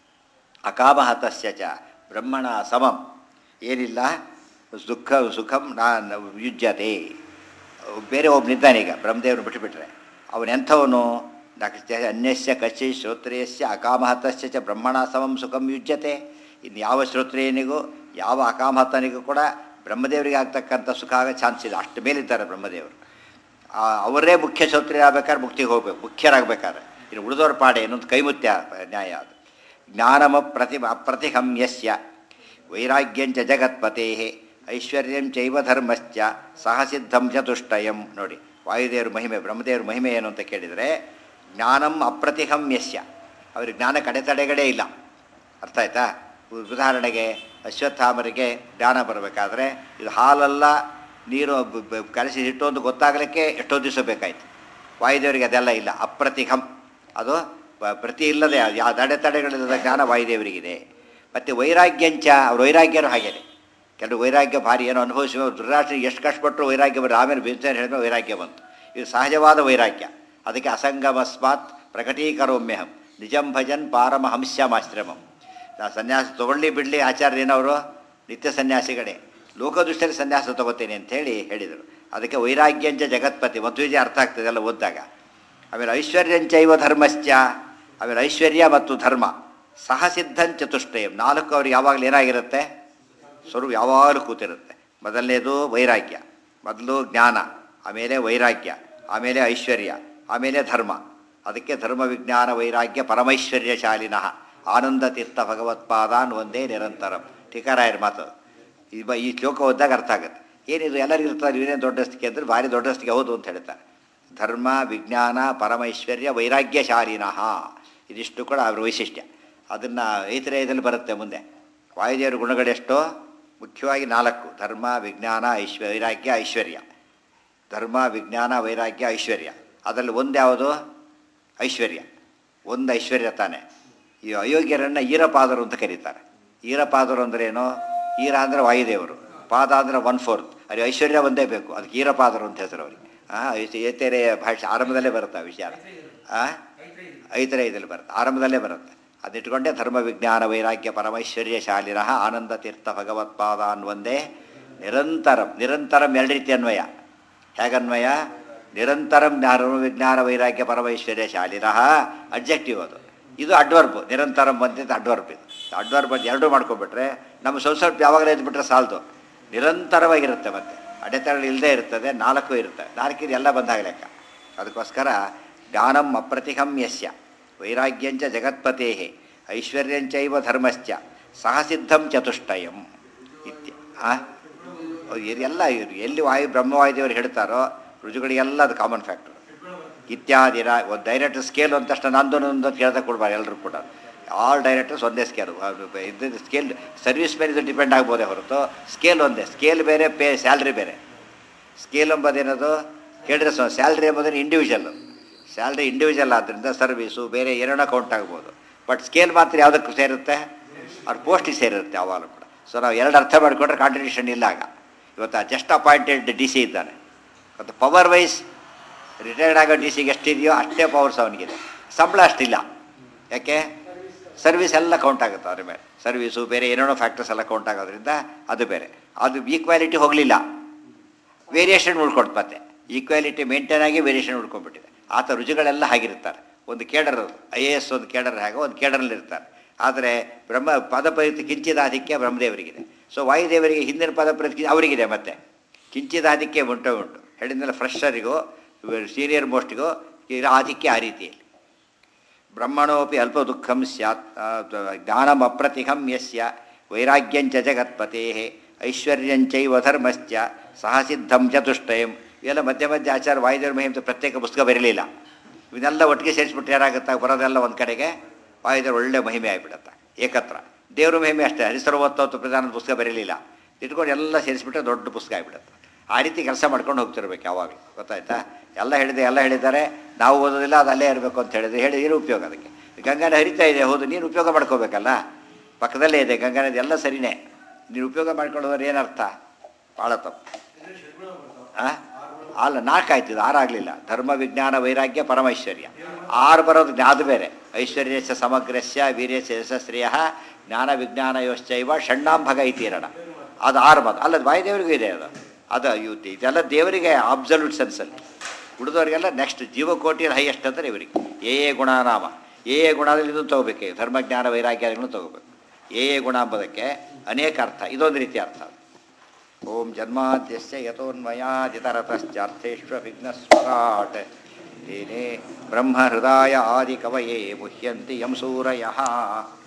ಅಕಾಮಹತಸ್ಯ ಚ ಬ್ರಹ್ಮಣ ಸಮಂ ಏನಿಲ್ಲ ದುಃಖ ಸುಖಂ ನಾ ನ- ಯುಜ್ಯತೆ ಬೇರೆ ಒಬ್ಬನಿದ್ದಾನೀಗ ಬ್ರಹ್ಮದೇವರು ಬಿಟ್ಟುಬಿಟ್ರೆ ಅವನೆಂಥವನು ನಕ್ಷ ಅನ್ಯಸ್ಯ ಕಚ್ಚಿ ಶ್ರೋತ್ರಿಯಸ್ಯ ಅಕಾಮಹತಸ್ಯ ಚ ಬ್ರಹ್ಮಣ ಸಮಂ ಸುಖಂ ಯುಜ್ಯತೆ ಇನ್ನು ಯಾವ ಶ್ರೋತ್ರಿಯನಿಗೂ ಯಾವ ಅಕಾಮಹತನಿಗೂ ಕೂಡ ಬ್ರಹ್ಮದೇವರಿಗೆ ಆಗ್ತಕ್ಕಂಥ ಸುಖ ಆಗೋ ಚಾನ್ಸ್ ಇಲ್ಲ ಅಷ್ಟು ಮೇಲಿದ್ದಾರೆ ಬ್ರಹ್ಮದೇವರು ಆ, ಅವರೇ ಮುಖ್ಯ ಶ್ರೋತ್ರಿಯ ಆಗ್ಬೇಕಾದ್ರೆ ಮುಕ್ತಿಗೆ ಹೋಗ್ಬೇಕು ಮುಖ್ಯರಾಗಬೇಕಾದ್ರೆ ಇನ್ನು ಉಳಿದವ್ರ ಪಾಡೆ ಇನ್ನೊಂದು ಕೈಮುತ್ಯ ನ್ಯಾಯ ಅದು ಜ್ಞಾನಮ ಪ್ರತಿ ಅಪ್ರತಿಹಮ್ಯಸ್ಯ ವೈರಾಗ್ಯಂಚ ಜಗತ್ಪತೆ ಐಶ್ವರ್ಯಂ ಚೈವ ಧರ್ಮಶ್ಚ ಸಹಸಿದ್ಧಂ ಚತುಷ್ಟಯಂ ನೋಡಿ ವಾಯುದೇವ್ರ ಮಹಿಮೆ ಬ್ರಹ್ಮದೇವ್ರ ಮಹಿಮೆ ಏನು ಅಂತ ಕೇಳಿದರೆ ಜ್ಞಾನಂ ಅಪ್ರತಿಹಮ್ಯಸ್ಯ ಅವ್ರಿಗೆ ಜ್ಞಾನ ಕಡೆತಡೆಗಳೇ ಇಲ್ಲ ಅರ್ಥ ಆಯ್ತಾ ಉ- ಉದಾಹರಣೆಗೆ ಅಶ್ವತ್ಥಾಮರಿಗೆ ಜ್ಞಾನ ಬರಬೇಕಾದ್ರೆ ಇದು ಹಾಲಲ್ಲ ನೀರು ಬ- ಬ- ಕಲಸಿ ಹಿಟ್ಟು ಅಂತ ಗೊತ್ತಾಗಲಿಕ್ಕೆ ಎಷ್ಟೋ ದಿವಸ ಬೇಕಾಯ್ತು ವಾಯುದೇವರಿಗೆ ಅದೆಲ್ಲ ಇಲ್ಲ ಅಪ್ರತಿಹಂ ಅದು ಪ- ಪ್ರತಿ ಇಲ್ಲದೆ ಯಾವ ಅಡೆತಡೆಗಳಿಲ್ಲದ ಜ್ಞಾನ ವಾಯುದೇವರಿಗಿದೆ ಮತ್ತು ವೈರಾಗ್ಯಂಚ ಅವ್ರ ವೈರಾಗ್ಯರು ಹಾಗೇನೆ ಕೆಲವು ವೈರಾಗ್ಯ ಭಾರಿ ಏನೋ ಅನುಭವಿಸಿ ದುರ್ರಾಷ್ಟ್ರಿಗೆ ಎಷ್ಟು ಕಷ್ಟಪಟ್ಟರು ವೈರಾಗ್ಯ ಬರೋ ಆಮೇಲೆ ಬಿಂಸೇನೆ ಹೇಳಿದ್ರೆ ವೈರಾಗ್ಯ ಬಂತು ಇದು ಸಹಜವಾದ ವೈರಾಗ್ಯ ಅದಕ್ಕೆ ಅಸಂಗಮಸ್ಮಾತ್ ಪ್ರಕಟೀಕರೋಮ್ಯಹಂ ನಿಜಂ ಭಜನ್ ಪಾರಮಹಂಸ್ಯಮಾಶ್ರಮಂ ನಾ ಸನ್ಯಾಸ ತೊಗೊಳ್ಳಿ ಬಿಡಲಿ ಆಚಾರ್ಯನವರು ನಿತ್ಯ ಸನ್ಯಾಸಿಗಳೇ ಲೋಕದೃಷ್ಟಿಯಲ್ಲಿ ಸನ್ಯಾಸ ತಗೋತೀನಿ ಅಂಥೇಳಿ ಹೇಳಿದರು ಅದಕ್ಕೆ ವೈರಾಗ್ಯಂಚ ಜಗತ್ಪತಿ ಮಧ್ವಿಜಯ ಅರ್ಥ ಆಗ್ತದೆ ಎಲ್ಲ ಓದಿದಾಗ ಆಮೇಲೆ ಐಶ್ವರ್ಯಂಚೈವ ಧರ್ಮಶ್ಚ ಆಮೇಲೆ ಐಶ್ವರ್ಯ ಮತ್ತು ಧರ್ಮ ಸಹಸಿದ್ಧಂ ಚತುಷ್ಟಯಂ ನಾಲ್ಕು ಅವ್ರಿಗೆ ಯಾವಾಗಲೂ ಏನಾಗಿರುತ್ತೆ ಸ್ವರೂಪ ಯಾವಾಗಲೂ ಕೂತಿರುತ್ತೆ ಮೊದಲನೇದು ವೈರಾಗ್ಯ ಮೊದಲು ಜ್ಞಾನ ಆಮೇಲೆ ವೈರಾಗ್ಯ ಆಮೇಲೆ ಐಶ್ವರ್ಯ ಆಮೇಲೆ ಧರ್ಮ ಅದಕ್ಕೆ ಧರ್ಮ ವಿಜ್ಞಾನ ವೈರಾಗ್ಯ ಪರಮೈಶ್ವರ್ಯಶಾಲಿನಃ ಆನಂದ ತೀರ್ಥ ಭಗವತ್ಪಾದಾನ್ ಒಂದೇ ನಿರಂತರಂ ಟೀಕಾರಾಯರ ಮಾತು ಈ ಬ ಈ ಶ್ಲೋಕ ಓದಿದಾಗ ಅರ್ಥ ಆಗುತ್ತೆ ಏನಿದು ಎಲ್ಲರಿಗೂ ಇರ್ತಾರೆ ಇವನೇ ದೊಡ್ಡಸ್ತಿಕೆ ಅಂದರೆ ಭಾರಿ ದೊಡ್ಡಸ್ತಿಕೆ ಹೌದು ಅಂತ ಹೇಳ್ತಾರೆ ಧರ್ಮ ವಿಜ್ಞಾನ ಪರಮೈಶ್ವರ್ಯ ವೈರಾಗ್ಯಶಾಲಿನಃ ಇದಿಷ್ಟು ಕೂಡ ಅವ್ರ ವೈಶಿಷ್ಟ್ಯ ಅದನ್ನು ಐತಿರೇಯದಲ್ಲಿ ಬರುತ್ತೆ ಮುಂದೆ ವಾಯುದೇವರ ಗುಣಗಳೆಷ್ಟೋ ಮುಖ್ಯವಾಗಿ ನಾಲ್ಕು ಧರ್ಮ ವಿಜ್ಞಾನ ಐಶ್ವ ವೈರಾಗ್ಯ ಐಶ್ವರ್ಯ ಧರ್ಮ ವಿಜ್ಞಾನ ವೈರಾಗ್ಯ ಐಶ್ವರ್ಯ ಅದರಲ್ಲಿ ಒಂದು ಯಾವುದು ಐಶ್ವರ್ಯ ಒಂದು ಐಶ್ವರ್ಯ ತಾನೆ ಈ ಅಯೋಗ್ಯರನ್ನು ಈರಪಾದರು ಅಂತ ಕರೀತಾರೆ ಈರಪಾದರು ಅಂದ್ರೆ ಏನು ಈರ ಅಂದರೆ ವಾಯುದೇವರು ಪಾದ ಅಂದರೆ ಒನ್ ಫೋರ್ತ್ ಅಲ್ಲಿ ಐಶ್ವರ್ಯ ಒಂದೇ ಬೇಕು ಅದಕ್ಕೆ ಈರಪಾದರು ಅಂತ ಹೆಸರು ಅವ್ರಿಗೆ ಹಾಂ ಏತೇರೆ ಭಾಷೆ ಆರಂಭದಲ್ಲೇ ಬರುತ್ತೆ ಆ ವಿಚಾರ ಆ ಐತರೇಯದಲ್ಲಿ ಬರುತ್ತೆ ಆರಂಭದಲ್ಲೇ ಬರುತ್ತೆ ಅದಿಟ್ಕೊಂಡೆ ಧರ್ಮ ವಿಜ್ಞಾನ ವೈರಾಗ್ಯ ಪರಮೈಶ್ವರ್ಯ ಶಾಲಿನಃ ಆನಂದ ತೀರ್ಥ ಭಗವತ್ಪಾದ ಅನ್ವಂದೇ ನಿರಂತರಂ ನಿರಂತರಂ ಎರಡು ರೀತಿ ಅನ್ವಯ ಹೇಗನ್ವಯ ನಿರಂತರಂ ಧರ್ಮ ವಿಜ್ಞಾನ ವೈರಾಗ್ಯ ಪರಮೈಶ್ವರ್ಯ ಶಾಲಿನಃ ಅಬ್ಜೆಕ್ಟಿವ್ ಅದು ಇದು ಅಡ್ವರ್ಬ್ ನಿರಂತರಂ ಬಂದಿದ್ದ ಅಡ್ವರ್ಬ್ ಇದು ಅಡ್ವರ್ಬ್ ಅಂತ ಎರಡೂ ಮಾಡ್ಕೊಂಡ್ಬಿಟ್ರೆ ನಮ್ಮ ಸ್ವಲ್ಪ ಸ್ವಲ್ಪ ಯಾವಾಗಲೇ ಎದ್ಬಿಟ್ರೆ ಸಾಲದು ನಿರಂತರವಾಗಿರುತ್ತೆ ಮತ್ತೆ ಅಡೆತಡೆಗಳು ಇಲ್ಲದೆ ಇರ್ತದೆ ನಾಲ್ಕು ಇರುತ್ತೆ ನಾಲ್ಕಿದು ಎಲ್ಲ ಬಂದಾಗ ಲೆಕ್ಕ ಅದಕ್ಕೋಸ್ಕರ ಜ್ಞಾನಂ ಅಪ್ರತಿಹಮ್ಯಸ್ಯ ವೈರಾಗ್ಯಂಚ ಜಗತ್ಪತೆ ಐಶ್ವರ್ಯಂಚೈವ ಧರ್ಮಶ್ಚ ಸಹಸಿದ್ಧಂ ಚತುಷ್ಟಯಂ ಇತ್ಯ ಆ? ಎಲ್ಲ ಇವ್ರು ಎಲ್ಲಿ ವಾಯು ಬ್ರಹ್ಮವಾಯುದೇವರು ಹೇಳ್ತಾರೋ ರುಜುಗಳಿಗೆಲ್ಲ ಅದು ಕಾಮನ್ ಫ್ಯಾಕ್ಟರ್ ಇತ್ಯಾದಿರ ಒಂದು ಡೈರೆಕ್ಟ್ ಸ್ಕೇಲ್ ಅಂತ ತಕ್ಷಣ ನಂದು ನಂದು ಅಂತ ಕೇಳ್ತಾ ಕೊಡ್ಬಾರ್ದು ಎಲ್ಲರೂ ಕೂಡ ಆಲ್ ಡೈರೆಕ್ಟರ್ಸ್ ಒಂದೇ ಸ್ಕೇಲ್ ಇದು ಸ್ಕೇಲ್ ಸರ್ವಿಸ್ ಮೇಲೆ ಇದು ಡಿಪೆಂಡ್ ಆಗ್ಬೋದೇ ಹೊರತು ಸ್ಕೇಲ್ ಒಂದೇ ಸ್ಕೇಲ್ ಬೇರೆ ಪೇ ಸ್ಯಾಲ್ರಿ ಬೇರೆ ಸ್ಕೇಲ್ ಎಂಬುದೇನದು ಕೇಳಿದ್ರೆ ಸ್ಯಾಲ್ರಿ ಎಂಬುದೇನು ಇಂಡಿವಿಜುವಲ್ ಸ್ಯಾಲ್ರಿ ಇಂಡಿವಿಜುವಲ್ ಆದ್ದರಿಂದ ಸರ್ವೀಸು ಬೇರೆ ಏನೇನೋ ಕೌಂಟ್ ಆಗ್ಬೋದು ಬಟ್ ಸ್ಕೇಲ್ ಮಾತ್ರ ಯಾವುದಕ್ಕೆ ಸೇರುತ್ತೆ ಅವ್ರ ಪೋಸ್ಟಿಗೆ ಸೇರಿರುತ್ತೆ ಯಾವಾಗಲೂ ಕೂಡ ಸೊ ನಾವು ಎರಡು ಅರ್ಥ ಮಾಡಿಕೊಂಡ್ರೆ ಕಾಂಟ್ರಿಬ್ಯೂಷನ್ ಇಲ್ಲ ಆಗ ಇವತ್ತು ಜಸ್ಟ್ ಅಪಾಯಿಂಟೆಡ್ ಡಿ ಸಿ ಇದ್ದಾನೆ ಮತ್ತು ಪವರ್ ವೈಸ್ ರಿಟೈರ್ಡ್ ಆಗೋ ಡಿ ಸಿಗೆ ಎಷ್ಟಿದೆಯೋ ಅಷ್ಟೇ ಪವರ್ಸ್ ಅವನಿಗಿದೆ ಸಂಬಳ ಅಷ್ಟಿಲ್ಲ ಯಾಕೆ ಸರ್ವಿಸ್ ಎಲ್ಲ ಕೌಂಟ್ ಆಗುತ್ತೆ ಅದ್ರ ಮೇಲೆ ಸರ್ವೀಸು ಬೇರೆ ಏನೇನೋ ಫ್ಯಾಕ್ಟರ್ಸ್ ಎಲ್ಲ ಕೌಂಟ್ ಆಗೋದ್ರಿಂದ ಅದು ಬೇರೆ ಅದು ಈಕ್ವಾಲಿಟಿ ಹೋಗಲಿಲ್ಲ ವೇರಿಯೇಷನ್ ಉಳ್ಕೊಂಡು ಮತ್ತೆ ಈಕ್ವಾಲಿಟಿ ಮೇಂಟೈನ್ ಆಗಿ ವೇರಿಯೇಷನ್ ಉಳ್ಕೊಂಡ್ಬಿಟ್ಟಿದೆ ಆತ ರುಚಿಗಳೆಲ್ಲ ಹಾಗಿರ್ತಾರೆ ಒಂದು ಕೇಡರ್ ಐ ಎ ಎಸ್ ಒಂದು ಕೇಡರ್ ಹಾಗೆ ಒಂದು ಕೇಡರಲ್ಲಿ ಇರ್ತಾರೆ ಆದರೆ ಬ್ರಹ್ಮ ಪದಪ್ರಯುಕ್ತಿ ಕಿಂಚಿದಾಧಿಕ್ಯ ಬ್ರಹ್ಮದೇವರಿಗಿದೆ ಸೊ ವಾಯುದೇವರಿಗೆ ಹಿಂದಿನ ಪದಪ್ರಯುಕ್ತಿ ಅವರಿಗಿದೆ ಮತ್ತೆ ಕಿಂಚಿದಾಧಿಕ್ಯ ಉಂಟು ಉಂಟು ಹೇಳಿದ್ಮೇಲೆ ಫ್ರೆಶರಿಗೂ ಸೀನಿಯರ್ ಮೋಸ್ಟ್ಗೂ ಇರೋ ಆಧಿಕ್ಯ ಆ ರೀತಿಯಲ್ಲಿ ಬ್ರಹ್ಮಣೋಪಿ ಅಲ್ಪ ದುಃಖಂ ಸ್ಯಾತ್ ಜ್ಞಾನಂ ಅಪ್ರತಿಹಂ ಯಸ್ಯ ವೈರಾಗ್ಯಂಚ ಜಗತ್ಪತೆ ಐಶ್ವರ್ಯಂಚೈವ ಧರ್ಮಶ್ಚ ಸಹಸಿದ್ಧಂ ಚತುಷ್ಟಯಂ ಇವೆಲ್ಲ ಮಧ್ಯ ಮಧ್ಯ ಆಚಾರ ವಾಯುದೇವ್ರ ಮಹಿಮ ಪ್ರತ್ಯೇಕ ಪುಸ್ತಕ ಬರಲಿಲ್ಲ ಇವನ್ನೆಲ್ಲ ಒಟ್ಟಿಗೆ ಸೇರಿಸ್ಬಿಟ್ಟು ಏನಾಗುತ್ತಾ ಬರೋದೆಲ್ಲ ಒಂದು ಕಡೆಗೆ ವಾಯುದೇವ್ರ ಒಳ್ಳೆ ಮಹಿಮೆ ಆಗಿಬಿಡುತ್ತೆ ಏಕತ್ರ ದೇವ್ರ ಮಹಿಮೆ ಅಷ್ಟೇ ಹರಿಸರ್ವತ್ತವತ್ತು ಪ್ರಧಾನದ ಪುಸ್ತಕ ಬರೀಲಿಲ್ಲ ಇಟ್ಕೊಂಡು ಎಲ್ಲ ಸೇರಿಸ್ಬಿಟ್ರೆ ದೊಡ್ಡ ಪುಸ್ತಕ ಆಗಿಬಿಡುತ್ತೆ ಆ ರೀತಿ ಕೆಲಸ ಮಾಡ್ಕೊಂಡು ಹೋಗ್ತಿರ್ಬೇಕು ಯಾವಾಗಲೂ ಗೊತ್ತಾಯ್ತಾ ಎಲ್ಲ ಹೇಳಿದೆ ಎಲ್ಲ ಹೇಳಿದ್ದಾರೆ ನಾವು ಓದೋದಿಲ್ಲ ಅದು ಅಲ್ಲೇ ಇರಬೇಕು ಅಂತ ಹೇಳಿದ್ರೆ ಹೇಳಿ ಏನು ಉಪಯೋಗ ಅದಕ್ಕೆ ಗಂಗಾ ನದಿ ಹರಿತಾ ಇದೆ ಹೌದು ನೀನು ಉಪಯೋಗ ಮಾಡ್ಕೋಬೇಕಲ್ಲ ಪಕ್ಕದಲ್ಲೇ ಇದೆ ಗಂಗಾ ನದಿ ಎಲ್ಲ ಸರಿನೇ ನೀನು ಉಪಯೋಗ ಮಾಡ್ಕೊಳ್ಳೋದ್ರೆ ಏನರ್ಥ ಭಾಳ ತಪ್ಪು ಆ? ಅಲ್ಲ ನಾಲ್ಕು ಆಯ್ತಿದ್ದು ಆರು ಆಗಲಿಲ್ಲ ಧರ್ಮ ವಿಜ್ಞಾನ ವೈರಾಗ್ಯ ಪರಮೈಶ್ವರ್ಯ ಆರು ಬರೋದು ಅದು ಬೇರೆ ಐಶ್ವರ್ಯಸ್ಯ ಸಮಗ್ರಸ್ಯ ವೀರ್ಯಸ್ಯ ಯಶಸ್ಶ್ರೇಯ ಜ್ಞಾನ ವಿಜ್ಞಾನ ಯೋಶ್ಚೈವ ಷಣ್ಣಾಂಭಗ ಇತೀರಣ ಅದು ಆರು ಮತ ಅಲ್ಲ ಅದು ವಾಯುದೇವರಿಗೂ ಇದೆ ಅದು ಅದು ಯುದ್ಧ ಇದೆಲ್ಲ ದೇವರಿಗೆ ಅಬ್ಸಲ್ಯೂಟ್ ಸೆನ್ಸಲ್ಲಿ ಉಳಿದವರಿಗೆಲ್ಲ ನೆಕ್ಸ್ಟ್ ಜೀವಕೋಟಿಯಲ್ಲಿ ಹೈಯೆಸ್ಟ್ ಅಂದರೆ ಇವರಿಗೆ ಏ ಎ ಗುಣನಾಮ ಏ ಎ ಗುಣದಲ್ಲಿ ಇದನ್ನು ತಗೋಬೇಕು ಧರ್ಮಜ್ಞಾನ ವೈರಾಗ್ಯಗಳನ್ನು ತಗೋಬೇಕು ಏ ಎ ಗುಣ ಎಂಬುದಕ್ಕೆ ಅನೇಕ ಅರ್ಥ ಇದೊಂದು ರೀತಿ ಅರ್ಥ ಓಂ ಜನ್ಮಾದ್ಯಸ್ಯ ಯಥೋನ್ಮಯಾದಿತರತಶ್ಚಾರ್ಥೇಶ್ವ ವಿಘ್ನಸ್ವರಾಟ್ ಏನೇ ಬ್ರಹ್ಮಹೃದಯ ಆದಿಕವಯೇ ಮುಹ್ಯಂತಿ ಯಂ ಸೂರಯಃ